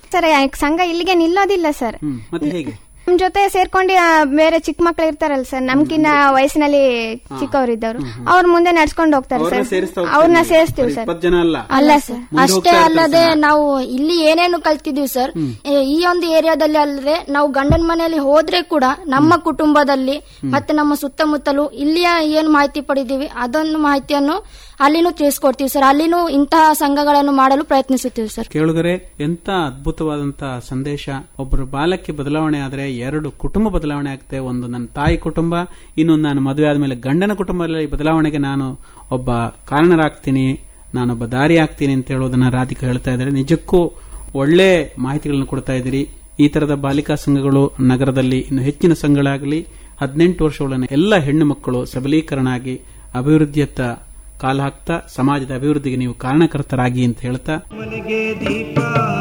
Speaker 5: ಸರ್ ಸಂಘ ಇಲ್ಲಿಗೆ ನಿಲ್ಲೋದಿಲ್ಲ ಸರ್
Speaker 4: ಹ್ಮ್ ಮತ್ತೆ ಹೇಗೆ
Speaker 5: ನಮ್ ಜೊತೆ ಸೇರ್ಕೊಂಡು ಆ, ಬೇರೆ ಚಿಕ್ಕ ಮಕ್ಳು ಇರ್ತಾರಲ್ಲ ಸರ್ ನಮ್ಕಿನ್ನ ವಯಸ್ಸಿನಲ್ಲಿ ಚಿಕ್ಕವರಿದ್ದವರು ಅವ್ರ ಮುಂದೆ ನಡ್ಸ್ಕೊಂಡು ಹೋಗ್ತಾರೆ
Speaker 4: ಅವ್ರನ್ನ
Speaker 5: ಸರ್
Speaker 4: ಸೇರಿಸ್ತಾ
Speaker 5: ಅವ್ರನ್ನ
Speaker 4: ಹೋಗ್ತೀರಿ ನೀವು?
Speaker 5: ಸೇರಿಸ್ತೀವಿ
Speaker 4: ಬರೀ
Speaker 5: ಸರ್
Speaker 4: ಇಪ್ಪತ್ತು ಜನ ಅಲ್ಲ
Speaker 5: ಅಲ್ಲ ಸರ್
Speaker 4: ಮುಂದೆ
Speaker 6: ಅಷ್ಟೇ
Speaker 4: ಹೋಗ್ತಾ ಇರ್ತಾರೆ
Speaker 6: ಅಲ್ಲದೆ
Speaker 4: ಸರ್.
Speaker 6: ನಾವು ಇಲ್ಲಿ ಏನೇನು ಕಲ್ತಿದೀವಿ ಸರ್ ಏ, ಈ ಒಂದು ಏರಿಯಾದಲ್ಲಿ ಅಲ್ಲದೆ ನಾವು ಗಂಡನ ಮನೆಯಲ್ಲಿ ಹೋದ್ರೆ ಕೂಡ ನಮ್ಮ ಕುಟುಂಬದಲ್ಲಿ ಮತ್ತೆ ನಮ್ಮ ಸುತ್ತಮುತ್ತಲು ಇಲ್ಲಿಯ ಏನ್ ಮಾಹಿತಿ ಪಡೆದೀವಿ ಅದೊಂದು ಮಾಹಿತಿಯನ್ನು ಅಲ್ಲಿನೂ ತಿಳಿಸ್ಕೊಡ್ತೀವಿ ಸರ್ ಅಲ್ಲಿನೂ ಇಂತಹ ಸಂಘಗಳನ್ನು ಮಾಡಲು ಪ್ರಯತ್ನಿಸುತ್ತೀವಿ ಸರ್
Speaker 4: ಕೇಳುಗರೆ ಎಂತ ಅದ್ಭುತವಾದಂತಹ ಸಂದೇಶ ಒಬ್ಬರು ಬಾಲಕ್ಕೆ ಬದಲಾವಣೆ ಆದ್ರೆ ಎರಡು ಕುಟುಂಬ ಬದಲಾವಣೆ ಆಗುತ್ತೆ ಒಂದು ನನ್ನ ತಾಯಿ ಕುಟುಂಬ ಇನ್ನೊಂದು ನಾನು ಮದುವೆ ಆದ್ಮೇಲೆ ಗಂಡನ ಕುಟುಂಬದಲ್ಲಿ ಬದಲಾವಣೆಗೆ ನಾನು ಒಬ್ಬ ಕಾರಣರಾಗ್ತೀನಿ ನಾನೊಬ್ಬ ದಾರಿ ಆಗ್ತೀನಿ ಅಂತ ಹೇಳೋದನ್ನ ರಾಧಿಕಾ ಹೇಳ್ತಾ ಇದ್ದಾರೆ ನಿಜಕ್ಕೂ ಒಳ್ಳೆ ಮಾಹಿತಿಗಳನ್ನು ಕೊಡ್ತಾ ಇದ್ದೀರಿ ಈ ತರದ ಬಾಲಿಕಾ ಸಂಘಗಳು ನಗರದಲ್ಲಿ ಇನ್ನು ಹೆಚ್ಚಿನ ಸಂಘಗಳಾಗಲಿ ಹದಿನೆಂಟು ವರ್ಷಗಳನ್ನ ಎಲ್ಲ ಹೆಣ್ಣು ಮಕ್ಕಳು ಸಬಲೀಕರಣ ಆಗಿ ಅಭಿವೃದ್ಧಿಯತ್ತ ಕಾಲ ಹಾಕ್ತಾ ಸಮಾಜದ ಅಭಿವೃದ್ಧಿಗೆ ನೀವು ಕಾರಣಕರ್ತರಾಗಿ ಅಂತ ಹೇಳ್ತಾ
Speaker 1: ಮನೆಗೆ ದೀಪ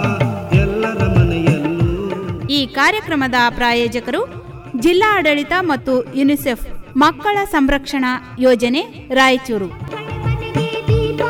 Speaker 1: ಎಲ್ಲರ ಮನೆಯಲ್ಲೂ
Speaker 3: ಈ ಕಾರ್ಯಕ್ರಮದ ಪ್ರಾಯೋಜಕರು ಜಿಲ್ಲಾ ಆಡಳಿತ ಮತ್ತು ಯುನಿಸೆಫ್ ಮಕ್ಕಳ ಸಂರಕ್ಷಣಾ ಯೋಜನೆ ರಾಯಚೂರು
Speaker 2: ಮನೆಗೆ ದೀಪ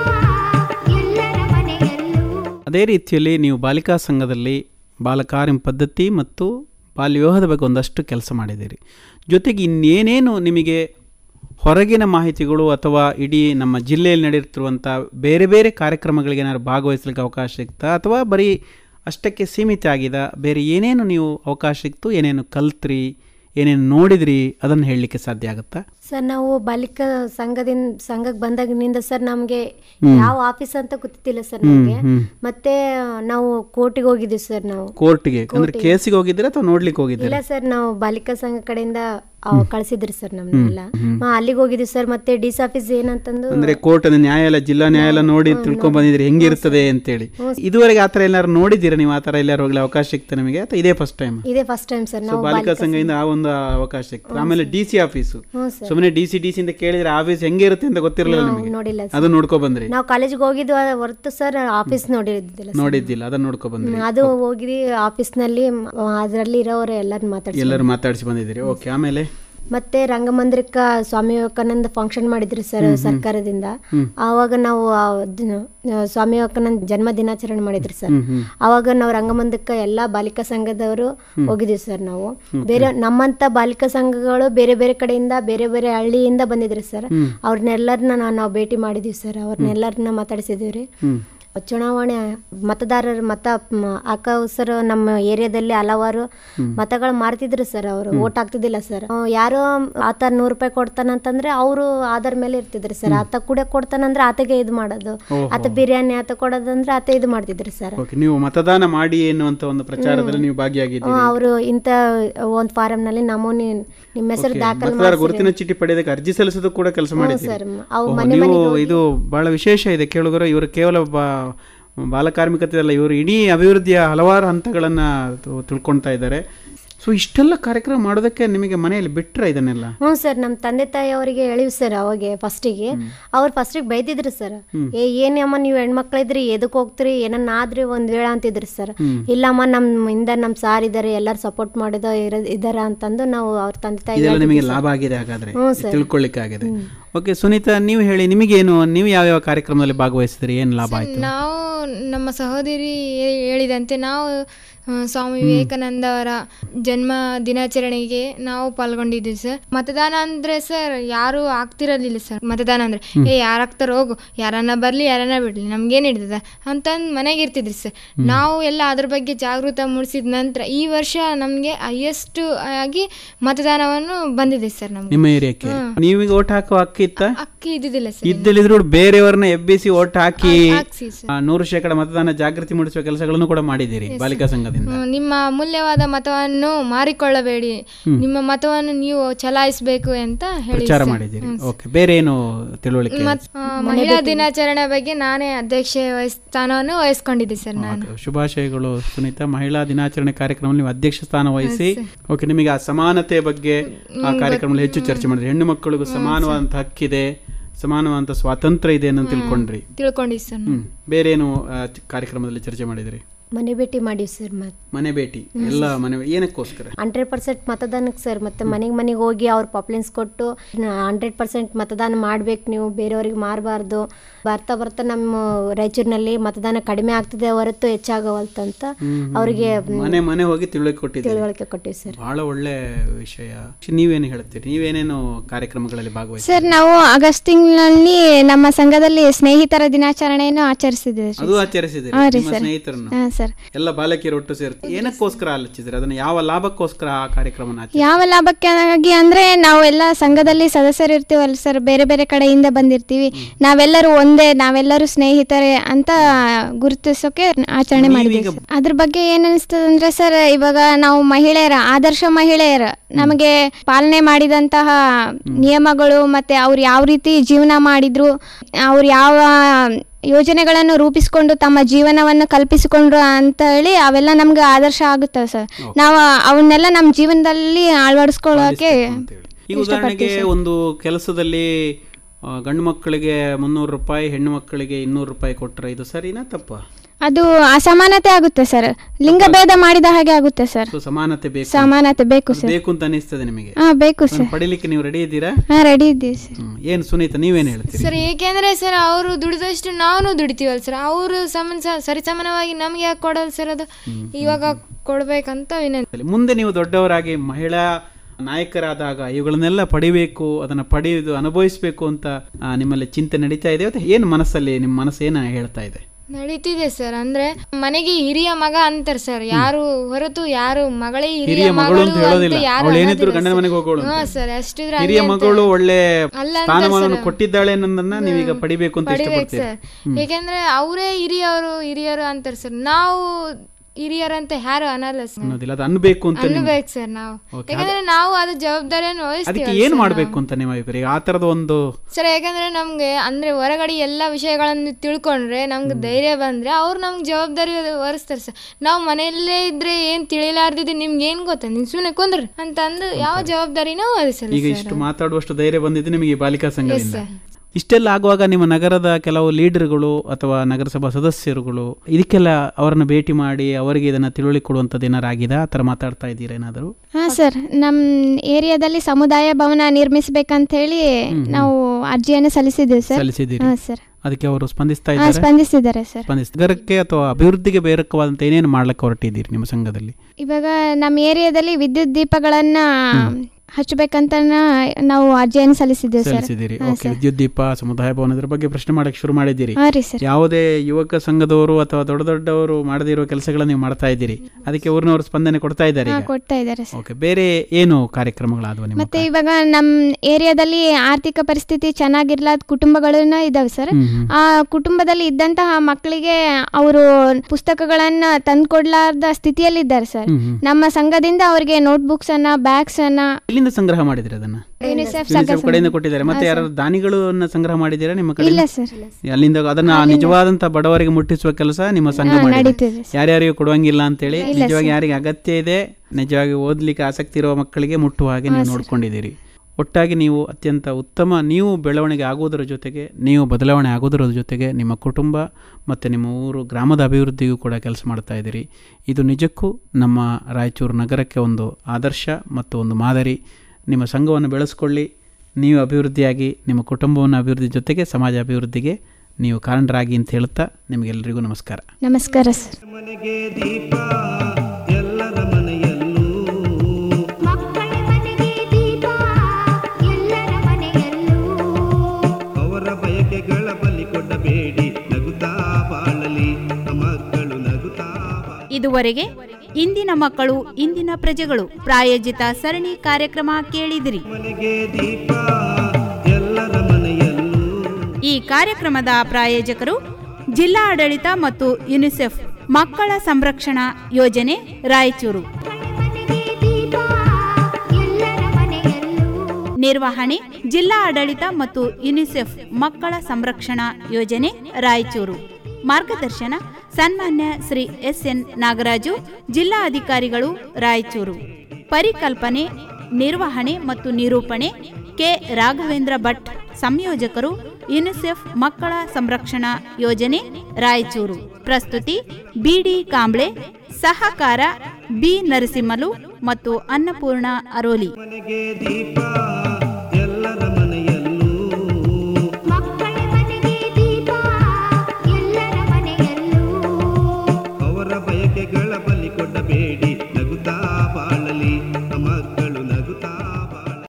Speaker 2: ಎಲ್ಲರ ಮನೆಯಲ್ಲೂ
Speaker 4: ಅದೇ ರೀತಿಯಲ್ಲಿ ನೀವು ಬಾಲಿಕಾ ಸಂಘದಲ್ಲಿ ಬಾಲಕಾರ್ಯ ಪದ್ಧತಿ ಮತ್ತು ಬಾಲ್ಯವಿವಾಹದ ಬಗ್ಗೆ ಒಂದಷ್ಟು ಕೆಲಸ ಮಾಡಿದ್ದೀರಿ ಜೊತೆಗೆ ಇನ್ನೇನೇನು ನಿಮಗೆ ಹೊರಗಿನ ಮಾಹಿತಿಗಳು ಅಥವಾ ಇಡೀ ನಮ್ಮ ಜಿಲ್ಲೆಯಲ್ಲಿ ನಡೆಯುತ್ತಿರುವಂಥ ಬೇರೆ ಬೇರೆ ಕಾರ್ಯಕ್ರಮಗಳಿಗೆ ಏನಾದ್ರು ಭಾಗವಹಿಸಲಿಕ್ಕೆ ಅವಕಾಶ ಸಿಗ್ತಾ ಅಥವಾ ಬರೀ ಅಷ್ಟಕ್ಕೆ ಸೀಮಿತ ಆಗಿದ ಬೇರೆ ಏನೇನು ನೀವು ಅವಕಾಶ ಸಿಕ್ತು ಏನೇನು ಕಲ್ತ್ರಿ ಏನೇನು ನೋಡಿದ್ರಿ ಅದನ್ನು ಹೇಳಲಿಕ್ಕೆ ಸಾಧ್ಯ ಆಗುತ್ತಾ
Speaker 7: ಸರ್ ನಾವು ಬಾಲಿಕಾ ಸಂಘದಿಂದ ಸಂಘಕ್ಕೆ ಬಂದಾಗಿನಿಂದ ಸರ್ ನಮಗೆ ಯಾವ ಆಫೀಸ್ ಅಂತ ಗೊತ್ತಿಲ್ಲ ಸರ್ ನಮಗೆ ಮತ್ತೆ ನಾವು ಕೋರ್ಟಿಗೆ ಹೋಗಿದ್ವಿ ಸರ್ ನಾವು
Speaker 4: ಕೋರ್ಟ್ಗೆ ಅಂದ್ರೆ ಕೇಸಿಗೆ ಹೋಗಿದ್ದೀರಾ ಅಥವಾ ನೋಡ್ಲಿಕ್ಕೆ ಹೋಗಿದ್ದೀರಾ
Speaker 7: ಇಲ್ಲ ಸರ್ ನಾವು ಬಾಲಿಕಾ ಸಂಘ ಕಡೆಯಿಂದ ಅವ್ ಕಳ್ಸಿದ್ರಿ ಸರ್ ನಮ್ನೆಲ್ಲ ಹಾ, ಅಲ್ಲಿಗೆ ಹೋಗಿದ್ವಿ ಸರ್ ಮತ್ತೆ ಡಿಸ್ ಆಫೀಸ್ ಏನಂತಂದು
Speaker 4: ಅಂದ್ರೆ ಕೋರ್ಟ್ ನ್ಯಾಯಾಲಯ ಜಿಲ್ಲಾ ನ್ಯಾಯಾಲಯ ನೋಡಿ ತಿಳ್ಕೊಂಡ್ ಬಂದಿದ್ರಿ ಹೆಂಗಿರ್ತದೆ ಅಂತೇಳಿ ಇದುವರೆಗೆ ಆತರ ಎಲ್ಲಾರು ನೋಡಿದ್ದೀರಾ ನೀವು ಆತರ ಎಲ್ಲಾರು ಹೋಗ್ಲಿ ಅವಕಾಶ ಸಿಕ್ತ ನಿಮಗೆ ಅಥವಾ ಇದೇ ಫಸ್ಟ್ ಟೈಮ್
Speaker 7: ಇದೇ ಫಸ್ಟ್ ಟೈಮ್ ಸರ್
Speaker 4: ಸೊ
Speaker 7: ನಾವು
Speaker 4: ಬಾಲಿಕಾ ಸಂಘದಿಂದ ಆ ಒಂದು ಅವಕಾಶ ಸಿಕ್ತು ಆಮೇಲೆ ಡಿ ಸಿ ಆಫೀಸು ಸುಮ್ಮನೆ ಡಿ ಸಿ ಡಿ ಸಿ ಅಂತ ಕೇಳಿದ್ರೆ ಆಫೀಸ್ ಹೆಂಗೆ ಇರುತ್ತೆ ಅಂತ ಗೊತ್ತಿರಲಿಲ್ಲ ನಿಮಗೆ
Speaker 7: ನೋಡಿಲ್ಲ ಸರ್
Speaker 4: ಅದು ನೋಡ್ಕೊ ಬಂದ್ರಿ
Speaker 7: ನಾವು ಕಾಲೇಜಿಗೆ ಹೋಗಿದ್ವು ಅದ್ ಹೊರತು ಸರ್ ಆಫೀಸ್ ನೋಡಿದ್ದಿಲ್ಲ ಸರ್.
Speaker 4: ನೋಡಿದ್ದಿಲ್ಲ ಅದನ್ನ ನೋಡ್ಕೊ ಬಂದ್ರಿ
Speaker 7: ಅದು ಹೋಗಿ ಆಫೀಸ್ನಲ್ಲಿ ಅದರಲ್ಲಿ ಇರೋರು ಎಲ್ಲರೂ ಮಾತಾಡ್ಸಿ
Speaker 4: ಎಲ್ಲರೂ ಮಾತಾಡಿಸಿ ಬಂದಿದ್ದೀರಿ ಓಕೆ ಆಮೇಲೆ
Speaker 7: ಮತ್ತೆ ರಂಗಮಂದಿರಕ್ಕ ಸ್ವಾಮಿ ವಿವೇಕಾನಂದ ಫಂಕ್ಷನ್ ಮಾಡಿದ್ರಿ ಸರ್ ಸರ್ಕಾರದಿಂದ ಆವಾಗ ನಾವು ಆ ದಿನ- ಸ್ವಾಮಿ ವಿವೇಕಾನಂದ ಜನ್ಮ ದಿನಾಚರಣೆ ಮಾಡಿದ್ರಿ ಸರ್ ಆವಾಗ ನಾವು ರಂಗಮಂದಿರಕ್ಕ ಎಲ್ಲಾ ಬಾಲಿಕಾ ಸಂಘದವರು ಹೋಗಿದ್ವಿ ಸರ್ ನಾವು ಬೇರೆ ನಮ್ಮಂತ ಬಾಲಿಕಾ ಸಂಘಗಳು ಬೇರೆ ಬೇರೆ ಕಡೆಯಿಂದ ಬೇರೆ ಬೇರೆ ಹಳ್ಳಿಯಿಂದ ಬಂದಿದ್ರಿ ಸರ್ ಅವ್ರನ್ನೆಲ್ಲರನ್ನ ನಾವು ಭೇಟಿ ಮಾಡಿದ್ವಿ ಸರ್ ಅವ್ರನ್ನೆಲ್ಲರನ್ನ ಮಾತಾಡಿಸಿದೀವಿ ಚುನಾವಣೆ ಮತದಾರರ ಮತ ಹಾಕೋ ಸರ್ ನಮ್ಮ ಏರಿಯಾದಲ್ಲಿ ಹಲವಾರು ಮತಗಳು ಮಾರ್ತಿದ್ರು ಸರ್ ಅವರು ಓಟ್ ಹಾಕ್ತಿದ್ದಿಲ್ಲ ಸರ್ ಯಾರೋ ಆತ ನೂರು ರೂಪಾಯಿ ಕೊಡ್ತಾನಂತಂದ್ರೆ ಅವರು ಆಧಾರ್ ಮೇಲೆ ಇರ್ತಿದ್ರಿ ಸರ್ ಆತ ಕೂಡ ಕೊಡ್ತಾನಂದ್ರೆ ಆತಗೆ ಇದು ಮಾಡೋದು ಆತ ಬಿರಿಯಾನಿ ಆತ ಕೊಡೋದಂದ್ರೆ ಆತ ಇದು ಮಾಡ್ತಿದ್ರಿ ಸರ್
Speaker 4: ಓಕೆ ನೀವು ಮತದಾನ ಮಾಡಿ ಎನ್ನುವಂತ ಒಂದು ಪ್ರಚಾರದಲ್ಲಿ ನೀವು ಭಾಗಿಯಾಗಿದ್ದೀರಿ
Speaker 7: ಅವರು ಇಂಥ ಒಂದು ಫಾರಂ ನಲ್ಲಿ ನಮೂನಿ ನಿಮ್ಮ ಹೆಸರು ದಾಖಲು
Speaker 4: ಮತದಾರ ಗುರುತಿನ ಚೀಟಿ ಪಡೆಯೋದಕ್ಕೆ ಅರ್ಜಿ ಸಲ್ಲಿಸೋದು ಕೂಡ ಕೆಲಸ ಮಾಡಿದ್ದೀರಿ
Speaker 7: ಸರ್ ಅವು
Speaker 4: ಓಹೋ,
Speaker 7: ಮನೆ
Speaker 4: ನೀವು ಇದು ಬಹಳ ವಿಶೇಷ ಇದೆ ಕೇಳುಗರು ಇವರು ಕೇವಲ ಒಬ್ಬ ಬಾಲಕಾರ್ಮಿಕತೆ ಅಲ್ಲ ಇವರು ಇಡೀ ಅಭಿವೃದ್ಧಿಯ ಹಲವಾರು ಹಂತಗಳನ್ನ ತು- ತಿಳ್ಕೊಳ್ತಾ ಇದ್ದಾರೆ ಸೊ ಇಷ್ಟೆಲ್ಲ ಕಾರ್ಯಕ್ರಮ ಮಾಡೋದಕ್ಕೆ ನಿಮಗೆ ಮನೆಯಲ್ಲಿ ಬಿಟ್ರ ಇದನ್ನೆಲ್ಲ
Speaker 7: ಹ್ಞೂ ಸರ್ ನಮ್ಮ ತಂದೆ ತಾಯಿ ಅವರಿಗೆ ಹೇಳಿವಿ ಸರ್ ಅವಾಗೆ ಫಸ್ಟಿಗೆ ಅವ್ರು ಫಸ್ಟಿಗೆ ಬೈದಿದ್ರು ಸರ್ ಏ ಏನಮ್ಮ ನೀವು ಹೆಣ್ಮಕ್ಳಿದ್ರಿ ಎದಕ್ ಹೋಗ್ತೀರಿ ಏನನ್ನ ಆದ್ರಿ ಒಂದ್ ವೇಳೆ ಅಂತಿದ್ರಿ ಸರ್ ಇಲ್ಲಮ್ಮ ನಮ್ಮ ಇಂದ ನಮ್ಮ ಸಾರ್ ಇದಾರೆ ಎಲ್ಲರೂ ಸಪೋರ್ಟ್ ಮಾಡಿದ ಇದಾರ ಅಂತಂದು ನಾವು ಅವ್ರ ತಂದೆ ತಾಯಿ
Speaker 4: ಇದೆಲ್ಲ ನಿಮಗೆ ಲಾಭ ಆಗಿದೆ ಹಾಗಾದ್ರೆ ತಿಳ್ಕೊಳ್ಳಿಕ್ಕೆ ಆಗಿದೆ ಓಕೆ ಸುನೀತಾ ನೀವು ಹೇಳಿ ನಿಮಗೇನು ನೀವು ಯಾವ ಯಾವ ಕಾರ್ಯಕ್ರಮದಲ್ಲಿ ಭಾಗವಹಿಸಿದ್ರಿ ಏನು ಲಾಭ ಆಯ್ತು
Speaker 8: ನಾವು ನಮ್ಮ ಸಹೋದರಿ ಹೇ- ಹೇಳಿದಂತೆ ನಾವು ಆ, ಸ್ವಾಮಿ ವಿವೇಕಾನಂದ ಅವರ ಜನ್ಮ ದಿನಾಚರಣೆಗೆ ನಾವು ಪಾಲ್ಗೊಂಡಿದ್ದೀವಿ ಸರ್ ಮತದಾನ ಅಂದ್ರೆ ಸರ್ ಯಾರು ಆಗ್ತಿರಲಿಲ್ಲ ಸರ್ ಮತದಾನ ಅಂದ್ರೆ ಏ ಯಾರು ಆಗ್ತಾರ ಹೋಗು ಯಾರನ್ನ ಬರ್ಲಿ ಯಾರನ್ನ ಬಿಡ್ಲಿ ನಮ್ಗೇನ್ ಹಿಡ್ದದ ಅಂತಂದ್ ಮನೆಗೆ ಇರ್ತಿದ್ರಿ ಸರ್ ನಾವು ಎಲ್ಲ ಅದ್ರ ಬಗ್ಗೆ ಜಾಗೃತ ಮೂಡಿಸಿದ ನಂತರ ಈ ವರ್ಷ ನಮ್ಗೆ ಹೈಯೆಸ್ಟ್ ಆಗಿ ಮತದಾನವನ್ನು ಬಂದಿದೆ ಸರ್ ನಮ್ಗೆ
Speaker 4: ನಿಮ್ಮ ಏರಿಯಾಕ್ಕೆ ನೀವೀಗ ಓಟ್ ಹಾಕೋ ಹಕ್ಕು ಇತ್ತ
Speaker 8: ಅಕ್ಕಿ ಇದ್ದಿದ್ದಿಲ್ಲ ಸರ್
Speaker 4: ಇದ್ದಲ್ಲಿದ್ರು ಬೇರೆಯವ್ರನ್ನ ಎಬ್ಬಿಸಿ ಓಟ್ ಹಾಕಿ
Speaker 8: ಹಾಕ್ಸಿ ಸರ್
Speaker 4: ಆ, ನೂರು ಶೇಕಡ ಮತದಾನ ಜಾಗೃತಿ ಮೂಡಿಸುವ ಕೆಲಸಗಳನ್ನು ಕೂಡ ಮಾಡಿದ್ದೀರಿ ಬಾಲಿಕಾ ಸಂಘದಿಂದ
Speaker 8: ಹ್ಮ್, ನಿಮ್ಮ ಅಮೂಲ್ಯವಾದ ಮತವನ್ನು ಮಾರಿಕೊಳ್ಳಬೇಡಿ ನಿಮ್ಮ ಮತವನ್ನು ನೀವು ಚಲಾಯಿಸಬೇಕು ಅಂತ ಹೇಳಿ
Speaker 4: ಪ್ರಚಾರ ಮಾಡಿದ್ದೀರಿ ಓಕೆ ಬೇರೆ ಏನು ತಿಳುವಳಿಕೆ
Speaker 8: ಆ, ಮಹಿಳಾ ದಿನಾಚರಣೆ ಬಗ್ಗೆ ನಾನೇ ಅಧ್ಯಕ್ಷ ವಹಿಸ್- ಸ್ಥಾನವನ್ನು ವಹಿಸ್ಕೊಂಡಿದ್ದೆ ಸರ್ ನಾನು
Speaker 4: ಓಕೆ, ಶುಭಾಶಯಗಳು ಸುನೀತಾ ಮಹಿಳಾ ದಿನಾಚರಣೆ ಕಾರ್ಯಕ್ರಮದಲ್ಲಿ ನೀವು ಅಧ್ಯಕ್ಷ ಸ್ಥಾನ ವಹಿಸಿ ಓಕೆ ನಿಮಗೆ ಆ ಸಮಾನತೆ ಬಗ್ಗೆ ಆ ಕಾರ್ಯಕ್ರಮದಲ್ಲಿ ಹೆಚ್ಚು ಚರ್ಚೆ ಮಾಡಿದ್ರಿ ಹೆಣ್ಣು ಮಕ್ಕಳಿಗೂ ಸಮಾನವಾದಂತ ಹಕ್ಕಿದೆ ಸಮಾನವಾದಂತ ಸ್ವಾತಂತ್ರ್ಯ ಇದೆ ಅನ್ನೋ ತಿಳ್ಕೊಂಡ್ರಿ
Speaker 8: ತಿಳ್ಕೊಂಡಿದ್ದೆ ಸರ್ ನಾನು.
Speaker 4: ಹ್ಮ್ ಬೇರೇನು ಆ, ಚ- ಕಾರ್ಯಕ್ರಮದಲ್ಲಿ ಚರ್ಚೆ ಮಾಡಿದ್ರಿ
Speaker 7: ಮನೆ ಭೇಟಿ ಮಾಡೀವಿ ಸರ್ ಮತ್ತೆ
Speaker 4: ಮನೆ ಭೇಟಿ ಎಲ್ಲ ಮನೆ ಏನಕ್ಕೋಸ್ಕರ
Speaker 7: ಹಂಡ್ರೆಡ್ ಪರ್ಸೆಂಟ್ ಮತದಾನಕ್ಕೆ ಸರ್ ಮತ್ತೆ ಮನೆಗೆ ಮನೆಗೆ ಹೋಗಿ ಅವ್ರ ಪಾಪ್ಲೆನ್ಸ್ ಕೊಟ್ಟು ಹಂಡ್ರೆಡ್ ಪರ್ಸೆಂಟ್ ಮತದಾನ ಮಾಡ್ಬೇಕು ನೀವು ಬೇರೆಯವ್ರಿಗೆ ಮಾರಬಾರ್ದು ಬರ್ತಾ ಬರ್ತಾ ನಮ್ಮ ರಾಯಚೂರಿನಲ್ಲಿ ಮತದಾನ ಕಡಿಮೆ ಆಗ್ತದೆ ಹೊರತು ಹೆಚ್ಚಾಗವಲ್ತಂತ ಅವರಿಗೆ
Speaker 4: ಮನೆ ಮನೆ ಹೋಗಿ ತಿಳುವಳಿಕೆ ಕೊಟ್ಟಿದ್ದೀರಿ
Speaker 7: ತಿಳುವಳಿಕೆ ಕೊಟ್ಟಿವಿ ಸರ್
Speaker 4: ಬಹಳ ಒಳ್ಳೆ ವಿಷಯ ನೀವೇನು ಹೇಳ್ತೀರಿ ನೀವೇನೇನು ಕಾರ್ಯಕ್ರಮಗಳಲ್ಲಿ ಭಾಗವಹಿಸಿ
Speaker 5: ಸರ್ ನಾವು ಆಗಸ್ಟ್ ತಿಂಗಳಲ್ಲಿ ನಮ್ಮ ಸಂಘದಲ್ಲಿ ಸ್ನೇಹಿತರ ದಿನಾಚರಣೆಯನ್ನು ಆಚರಿಸಿದ್ದೇವೆ
Speaker 4: ಅದು ಆಚರಿಸಿದಿರಿ
Speaker 5: ಹಾ ರೀ
Speaker 4: ನಿಮ್ಮ
Speaker 5: ಸರ್.
Speaker 4: ಸ್ನೇಹಿತರನ್ನು
Speaker 5: ಹಾ ಸರ್
Speaker 4: ಎಲ್ಲ ಬಾಲಕಿಯರು ಒಟ್ಟು ಸೇರ್ತಾರೆ ಏನಕ್ಕೋಸ್ಕರ ಆಲೋಚಿಸಿದ್ರಿ ಅದನ್ನ ಯಾವ ಲಾಭಕ್ಕೋಸ್ಕರ ಆ ಕಾರ್ಯಕ್ರಮನ ಆಚರಿಸಿದ್ರಿ?
Speaker 5: ಯಾವ ಲಾಭಕ್ಕಾಗಿ ಅಂದ್ರೆ ನಾವೆಲ್ಲ ಸಂಘದಲ್ಲಿ ಸದಸ್ಯರು ಇರ್ತೀವಲ್ಲ ಸರ್ ಬೇರೆ ಬೇರೆ ಕಡೆಯಿಂದ ಬಂದಿರ್ತೀವಿ ನಾವೆಲ್ಲರೂ ಒಂದೇ ನಾವೆಲ್ಲರೂ ಸ್ನೇಹಿತರೆ ಅಂತ ಗುರುತಿಸೋಕೆ ಆಚರಣೆ ಮಾಡಿದ್ದೀವಿ ಸರ್. ಅದ್ರ ಬಗ್ಗೆ ಏನ್ ಅನಿಸ್ತದೆ ಅಂದ್ರೆ ಸರ್ ಇವಾಗ ನಾವು ಮಹಿಳೆಯರ ಆದರ್ಶ ಮಹಿಳೆಯರ ನಮಗೆ ಪಾಲನೆ ಮಾಡಿದಂತಹ ನಿಯಮಗಳು ಮತ್ತೆ ಅವ್ರು ಯಾವ ರೀತಿ ಜೀವನ ಮಾಡಿದ್ರು ಅವ್ರು ಯಾವ ಯೋಜನೆಗಳನ್ನು ರೂಪಿಸಿಕೊಂಡು ತಮ್ಮ ಜೀವನವನ್ನು ಕಲ್ಪಿಸಿಕೊಂಡ್ರು ಅಂತ ಹೇಳಿ ಅವೆಲ್ಲ ನಮ್ಗೆ ಆದರ್ಶ ಆಗುತ್ತವೆ ಸರ್ ನಾವು ಅವನ್ನೆಲ್ಲ ನಮ್ಮ ಜೀವನದಲ್ಲಿ ಅಳವಡಿಸ್ಕೊಳ್ಳೋಕೆ
Speaker 4: ಈಗ ಉದಾಹರಣೆಗೆ ಒಂದು ಕೆಲಸದಲ್ಲಿ ಆ, ಗಂಡು ಮಕ್ಕಳಿಗೆ ಮುನ್ನೂರು ರೂಪಾಯಿ ಹೆಣ್ಣು ಮಕ್ಕಳಿಗೆ ಇನ್ನೂರು ರೂಪಾಯಿ ಕೊಟ್ಟರೆ ಇದು ಸರಿನಾ ತಪ್ಪ
Speaker 5: ಅದು ಅಸಮಾನತೆ ಆಗುತ್ತೆ ಸರ್ ಲಿಂಗಭೇದ ಮಾಡಿದ ಹಾಗೆ ಆಗುತ್ತೆ ಸರ್
Speaker 4: ಸೊ ಸಮಾನತೆ ಬೇಕು
Speaker 5: ಸಮಾನತೆ ಬೇಕು
Speaker 4: ಅದು
Speaker 5: ಸರ್
Speaker 4: ಬೇಕು ಅಂತ ಅನಿಸ್ತದೆ ನಿಮಗೆ
Speaker 5: ಹಾ ಬೇಕು
Speaker 4: ಅದನ್ನ
Speaker 5: ಸರ್
Speaker 4: ಪಡಿಲಿಕ್ಕೆ ನೀವು ರೆಡಿ ಇದ್ದೀರಾ
Speaker 5: ಹಾ ರೆಡಿ ಇದ್ದೀವಿ ಸರ್
Speaker 4: ಹ್ಮ್. ಏನು ಸುನೀತಾ ನೀವೇನು ಹೇಳ್ತೀರಿ
Speaker 8: ಸರ್ ಏಕೆಂದ್ರೆ ಸರ್ ಅವರು ದುಡಿದಷ್ಟು ನಾವು ದುಡಿತೀವಲ್ಲ ಸರ್ ಅವರು ಸಮ ಸರಿ ಸಮಾನವಾಗಿ ನಮ್ಗೆ ಯಾಕೆ ಕೊಡಲ್ಲ ಸರ್ ಅದು ಇವಾಗ ಕೊಡ್ಬೇಕಂತ ವಿನಂತಿ
Speaker 4: ಮುಂದೆ ನೀವು ದೊಡ್ಡವರಾಗಿ ಮಹಿಳಾ ನಾಯಕರಾದಾಗ ಇವುಗಳನ್ನೆಲ್ಲ ಪಡಿಬೇಕು ಅದನ್ನ ಪಡೆಯುವುದು ಅನುಭವಿಸಬೇಕು ಅಂತ ಆ, ನಿಮ್ಮಲ್ಲಿ ಚಿಂತೆ ನಡೀತಾ ಇದೆ ಅಥವಾ ಏನು ಮನಸ್ಸಲ್ಲಿ ನಿಮ್ಮ ಮನಸ್ಸು ಏನು ಹೇಳ್ತಾ ಇದೆ
Speaker 8: ನಡೀತಿದೆ ಸರ್ ಅಂದ್ರೆ ಮನೆಗೆ ಹಿರಿಯ ಮಗ ಅಂತಾರೆ ಸರ್ ಯಾರು ಹೊರತು ಯಾರು ಮಗಳೇ
Speaker 4: ಹಿರಿಯ
Speaker 8: ಹಿರಿಯ
Speaker 4: ಮಗಳು ಅಂತ
Speaker 8: ಮಗಳು
Speaker 4: ಹೇಳೋದಿಲ್ಲ
Speaker 8: ಅಂತ ಯಾರು
Speaker 4: ಅವಳು ಏನಿದ್ರು
Speaker 8: ಅನ್ನೋದಿಲ್ಲ
Speaker 4: ಗಂಡನ
Speaker 8: ಸರ್.
Speaker 4: ಮನೆಗೆ ಹೋಗೋಳು
Speaker 8: ಹಾ
Speaker 4: ಅಂತ.
Speaker 8: ಸರ್ ಅಷ್ಟಿದ್ರೆ
Speaker 4: ಹಿರಿಯ
Speaker 8: ಅಲ್ಲಿ ಅಂತ-
Speaker 4: ಮಗಳು ಒಳ್ಳೆ
Speaker 8: ಅಲ್ಲ ಅಂತ
Speaker 4: ಸ್ಥಾನಮಾನವನ್ನು
Speaker 8: ಸರ್.
Speaker 4: ಕೊಟ್ಟಿದ್ದಾಳೆ ಅನ್ನೋದನ್ನ ನೀವೀಗ ಪಡಿಬೇಕು ಅಂತ
Speaker 8: ಪಡಿಬೇಕು
Speaker 4: ಇಷ್ಟಪಡ್ತೀರಿ
Speaker 8: ಸರ್ ಏಕೆಂದ್ರೆ ಅವರೇ ಹಿರಿಯವರು ಹಿರಿಯರು ಅಂತಾರೆ ಸರ್ ನಾವು ಹಿರಿಯರಂತ ಯಾರು ಅನ್ನಲ್ಲ ಸರ್
Speaker 4: ಅನ್ನೋದಿಲ್ಲ ಅದು ಅನ್ಬೇಕು ಅಂತ ನಿಮ್ಗೆ-
Speaker 8: ಅನ್ಬೇಕು ಸರ್ ನಾವು
Speaker 4: Okay,
Speaker 8: ಯಾಕಂದ್ರೆ ನಾವು ಅದು ಜವಾಬ್ದಾರಿಯನ್ನು
Speaker 4: ಅದಕ್ಕೆ
Speaker 8: ವಹಿಸ್ತೀವಿ
Speaker 4: ಏನು ಮಾಡಬೇಕು ಅಂತ ನಿಮ್ಮ ಅಭಿಪ್ರಾಯ ಈಗ ಆ ಥರದ ಒಂದು
Speaker 8: ಸರ್ ಯಾಕಂದ್ರೆ ನಮ್ಗೆ ಅಂದ್ರೆ ಹೊರಗಡೆ ಎಲ್ಲ ವಿಷಯಗಳನ್ನು ತಿಳ್ಕೊಂಡ್ರೆ ನಮ್ಗೆ ಧೈರ್ಯ ಬಂದ್ರೆ ಅವ್ರು ನಮ್ಗೆ ಜವಾಬ್ದಾರಿ ಹೊರಿಸ್ತಾರೆ ಸರ್ ನಾವು ಮನೆಯಲ್ಲೇ ಇದ್ರೆ ಏನ್ ತಿಳಿಲಾರ್ದಿದ್ದು ನಿಮ್ಗೆ ಏನ್ ಗೊತ್ತಾ ನಿನ್ ಸುಮ್ಮನೆ ಕುಂದ್ರಿ ಅಂತ ಅಂದು ಯಾವ ಜವಾಬ್ದಾರಿನೂ ಹೊರಿಸಲ್ಲ
Speaker 4: ಈಗ ಇಷ್ಟು ಮಾತಾಡುವಷ್ಟು ಧೈರ್ಯ ಬಂದಿದ್ದು ನಿಮಗೆ ಈ ಬಾಲಿಕಾ ಸಂಘದಿಂದ
Speaker 8: sir.
Speaker 4: ಇಷ್ಟೆಲ್ಲ ಆಗುವಾಗ ನಿಮ್ಮ ನಗರದ ಕೆಲವು ಲೀಡರ್ಗಳು ಅಥವಾ ನಗರಸಭಾ ಸದಸ್ಯರುಗಳು ಇದಕ್ಕೆಲ್ಲ ಅವರನ್ನು ಭೇಟಿ ಮಾಡಿ ಅವರಿಗೆ ಇದನ್ನ ತಿಳುವಳಿ ಕೊಡುವಂಥದ್ದು ಏನಾರು ಆಗಿದೆ ಆ ಥರ ಮಾತಾಡ್ತಾ ಇದ್ದೀರಾ ಏನಾದರೂ
Speaker 5: ಹಾ ಸರ್ ನಮ್ಮ ಏರಿಯಾದಲ್ಲಿ ಸಮುದಾಯ ಭವನ ನಿರ್ಮಿಸಬೇಕಂತ ಹೇಳಿ ನಾವು ಅರ್ಜಿಯನ್ನು ಸಲ್ಲಿಸಿದ್ದೀವಿ ಸರ್
Speaker 4: ಸಲ್ಲಿಸಿದ್ದೀರಿ
Speaker 5: ಹಾ ಸರ್
Speaker 4: ಅದಕ್ಕೆ ಅವರು ಸ್ಪಂದಿಸ್ತಾ
Speaker 5: ಹಾ
Speaker 4: ಇದ್ದಾರೆ
Speaker 5: ಸ್ಪಂದಿಸಿದ್ದಾರೆ ಸರ್
Speaker 4: ಸ್ಪಂದಿಸ್ ನಗರಕ್ಕೆ ಅಥವಾ ಅಭಿವೃದ್ಧಿಗೆ ಬೇರಕವಾದಂಥ ಏನೇನು ಮಾಡ್ಲಿಕ್ಕೆ ಹೊರಟಿದ್ದೀರಿ ನಿಮ್ಮ ಸಂಘದಲ್ಲಿ
Speaker 5: ಇವಾಗ ನಮ್ಮ ಏರಿಯಾದಲ್ಲಿ ವಿದ್ಯುತ್ ದೀಪಗಳನ್ನ ಹಚ್ಚಬೇಕಂತ ನಾವು ಅರ್ಜಿಯನ್ನು ಸಲ್ಲಿಸಿದ್ದೇವೆ ಸರ್
Speaker 4: ಸಲ್ಲಿಸಿದ್ದೀರಿ ಓಕೆ ವಿದ್ಯುತ್ ದೀಪ ಸಮುದಾಯ ಭವನ ಇದ್ರ ಬಗ್ಗೆ ಪ್ರಶ್ನೆ ಮಾಡಕ್ಕೆ ಶುರು ಮಾಡಿದ್ದೀರಿ
Speaker 5: ಹಾ ರೀ ಸರ್
Speaker 4: ಯಾವುದೇ ಯುವಕ ಸಂಘದವರು ಅಥವಾ ದೊಡ್ಡ ದೊಡ್ಡವರು ಮಾಡದೇ ಇರೋ ಕೆಲಸಗಳನ್ನ ನೀವು ಮಾಡ್ತಾ ಇದ್ದೀರಿ ಅದಕ್ಕೆ ಊರಿನವರು ಸ್ಪಂದನೆ ಕೊಡ್ತಾ ಇದ್ದಾರೆ
Speaker 5: ಹಾ
Speaker 4: ಈಗ
Speaker 5: ಕೊಡ್ತಾ ಇದ್ದಾರೆ ಸರ್
Speaker 4: ಓಕೆ ಬೇರೆ ಏನು ಕಾರ್ಯಕ್ರಮಗಳಾದವ ನಿಮ್ಮ
Speaker 5: ಮತ್ತೆ ಇವಾಗ ನಮ್ಮ ಏರಿಯಾದಲ್ಲಿ ಆರ್ಥಿಕ ಪರಿಸ್ಥಿತಿ ಚೆನ್ನಾಗಿರ್ಲಾದ ಕುಟುಂಬಗಳನ್ನ ಇದಾವೆ ಸರ್
Speaker 4: ಹ್ಮ್, ಹ್ಮ್.
Speaker 5: ಆ ಕುಟುಂಬದಲ್ಲಿ ಇದ್ದಂತಹ ಮಕ್ಕಳಿಗೆ ಅವರು ಪುಸ್ತಕಗಳನ್ನ ತಂದ್ಕೊಡ್ಲಾರ್ದ ಸ್ಥಿತಿಯಲ್ಲಿದ್ದಾರೆ ಸರ್
Speaker 4: ಹ್ಮ್, ಹ್ಮ್.
Speaker 5: ನಮ್ಮ ಸಂಘದಿಂದ ಅವರಿಗೆ ನೋಟ್ಬುಕ್ಸ್ ಅನ್ನ ಬ್ಯಾಗ್ಸ್ ಅನ್ನ
Speaker 4: ಎಲ್ಲಿಂದ ಸಂಗ್ರಹ ಮಾಡಿದ್ರಿ ಅದನ್ನ
Speaker 5: ಯುನಿಸೆಫ್
Speaker 4: ಯುನಿಸೆಫ್ ಕಡೆಯಿಂದ ಕೊಟ್ಟಿದ್ದಾರೆ ಮತ್ತೆ ಯಾರು ದಾನಿಗಳನ್ನ ಸಂಗ್ರಹ ಮಾಡಿದ್ದೀರಾ ನಿಮ್ಮ ಕಡೆ
Speaker 5: ಇಲ್ಲ ಸರ್
Speaker 4: ಅಲ್ಲಿಂದ ಅದನ್ನ ನಿಜವಾದಂತ ಬಡವರಿಗೆ ಮುಟ್ಟಿಸುವ ಕೆಲಸ ನಿಮ್ಮ ಸಂಘ ಮಾಡಿದೆ
Speaker 5: ನಡೀತಿದೆ
Speaker 4: ಯಾರ್ಯಾರಿಗೂ ಕೊಡುವಂಗಿಲ್ಲ ಅಂತೇಳಿ ನಿಜವಾಗಿ ಯಾರಿಗೆ ಅಗತ್ಯ ಇದೆ ನಿಜವಾಗಿ ಓದ್ಲಿಕ್ಕೆ ಆಸಕ್ತಿ ಇರುವ ಮಕ್ಕಳಿಗೆ ಮುಟ್ಟುವ ಹಾಗೆ ನೀವು ನೋಡ್ಕೊಂಡಿದ್ದೀರಿ ಒಟ್ಟಾಗಿ ನೀವು ಅತ್ಯಂತ ಉತ್ತಮ ನೀವು ಬೆಳವಣಿಗೆ ಆಗುವುದರ ಜೊತೆಗೆ ನೀವು ಬದಲಾವಣೆ ಆಗುವುದರ ಜೊತೆಗೆ ನಿಮ್ಮ ಕುಟುಂಬ ಮತ್ತು ನಿಮ್ಮ ಊರು ಗ್ರಾಮದ ಅಭಿವೃದ್ಧಿಗೂ ಕೂಡ ಕೆಲಸ ಮಾಡ್ತಾ ಇದ್ದೀರಿ ಇದು ನಿಜಕ್ಕೂ ನಮ್ಮ ರಾಯಚೂರು ನಗರಕ್ಕೆ ಒಂದು ಆದರ್ಶ ಮತ್ತು ಒಂದು ಮಾದರಿ ನಿಮ್ಮ ಸಂಘವನ್ನು ಬೆಳೆಸ್ಕೊಳ್ಳಿ ನೀವು ಅಭಿವೃದ್ಧಿಯಾಗಿ ನಿಮ್ಮ ಕುಟುಂಬವನ್ನು ಅಭಿವೃದ್ಧಿ ಜೊತೆಗೆ ಸಮಾಜ ಅಭಿವೃದ್ಧಿಗೆ ನೀವು ಕಾರಣರಾಗಿ ಅಂತ ಹೇಳ್ತಾ ನಿಮಗೆಲ್ಲರಿಗೂ ನಮಸ್ಕಾರ
Speaker 5: ನಮಸ್ಕಾರ ಸರ್
Speaker 1: ಮನೆಗೆ ದೀಪ ಎಲ್ಲರ ಮನೆಯಲ್ಲೂ
Speaker 2: ಮಕ್ಕಳ ಮನೆಗೆ ದೀಪ ಎಲ್ಲರ ಮನೆಯಲ್ಲೂ
Speaker 1: ಅವರ ಬಯಕೆಗಳ ಬಲಿ ಕೊಡಬೇಡಿ ನಗುತ್ತಾ ಬಾಳಲಿ ಮಕ್ಕಳು ನಗುತ್ತಾ ಬಾಳಲಿ.
Speaker 3: ಇದುವರೆಗೆ ಇಂದಿನ ಮಕ್ಕಳು ಇಂದಿನ ಪ್ರಜೆಗಳು ಪ್ರಾಯೋಜಿತ ಸರಣಿ ಕಾರ್ಯಕ್ರಮ ಕೇಳಿದಿರಿ
Speaker 1: ಮನೆಗೆ ದೀಪ ಎಲ್ಲರ ಮನೆಯಲ್ಲೂ
Speaker 3: ಈ ಕಾರ್ಯಕ್ರಮದ ಪ್ರಾಯೋಜಕರು ಜಿಲ್ಲಾ ಆಡಳಿತ ಮತ್ತು ಯುನಿಸೆಫ್ ಮಕ್ಕಳ ಸಂರಕ್ಷಣಾ ಯೋಜನೆ ರಾಯಚೂರು
Speaker 2: ಮನೆಗೆ ದೀಪ ಎಲ್ಲರ ಮನೆಯಲ್ಲೂ
Speaker 3: ನಿರ್ವಹಣೆ ಜಿಲ್ಲಾ ಆಡಳಿತ ಮತ್ತು ಯುನಿಸೆಫ್ ಮಕ್ಕಳ ಸಂರಕ್ಷಣಾ ಯೋಜನೆ ರಾಯಚೂರು ಮಾರ್ಗದರ್ಶನ ಸನ್ಮಾನ್ಯ ಶ್ರೀ ಎಸ್ ಎನ್ ನಾಗರಾಜು ಜಿಲ್ಲಾ ಅಧಿಕಾರಿಗಳು ರಾಯಚೂರು ಪರಿಕಲ್ಪನೆ ನಿರ್ವಹಣೆ ಮತ್ತು ನಿರೂಪಣೆ ಕೆ ರಾಘವೇಂದ್ರ ಭಟ್ ಸಂಯೋಜಕರು ಯುನಿಸೆಫ್ ಮಕ್ಕಳ ಸಂರಕ್ಷಣಾ ಯೋಜನೆ ರಾಯಚೂರು ಪ್ರಸ್ತುತಿ ಬಿಡಿ ಕಾಂಬ್ಳೆ ಸಹಕಾರ ಬಿ ನರಸಿಂಹಲು ಮತ್ತು ಅನ್ನಪೂರ್ಣ ಅರೋಲಿ
Speaker 1: ಮನೆಗೆ ದೀಪ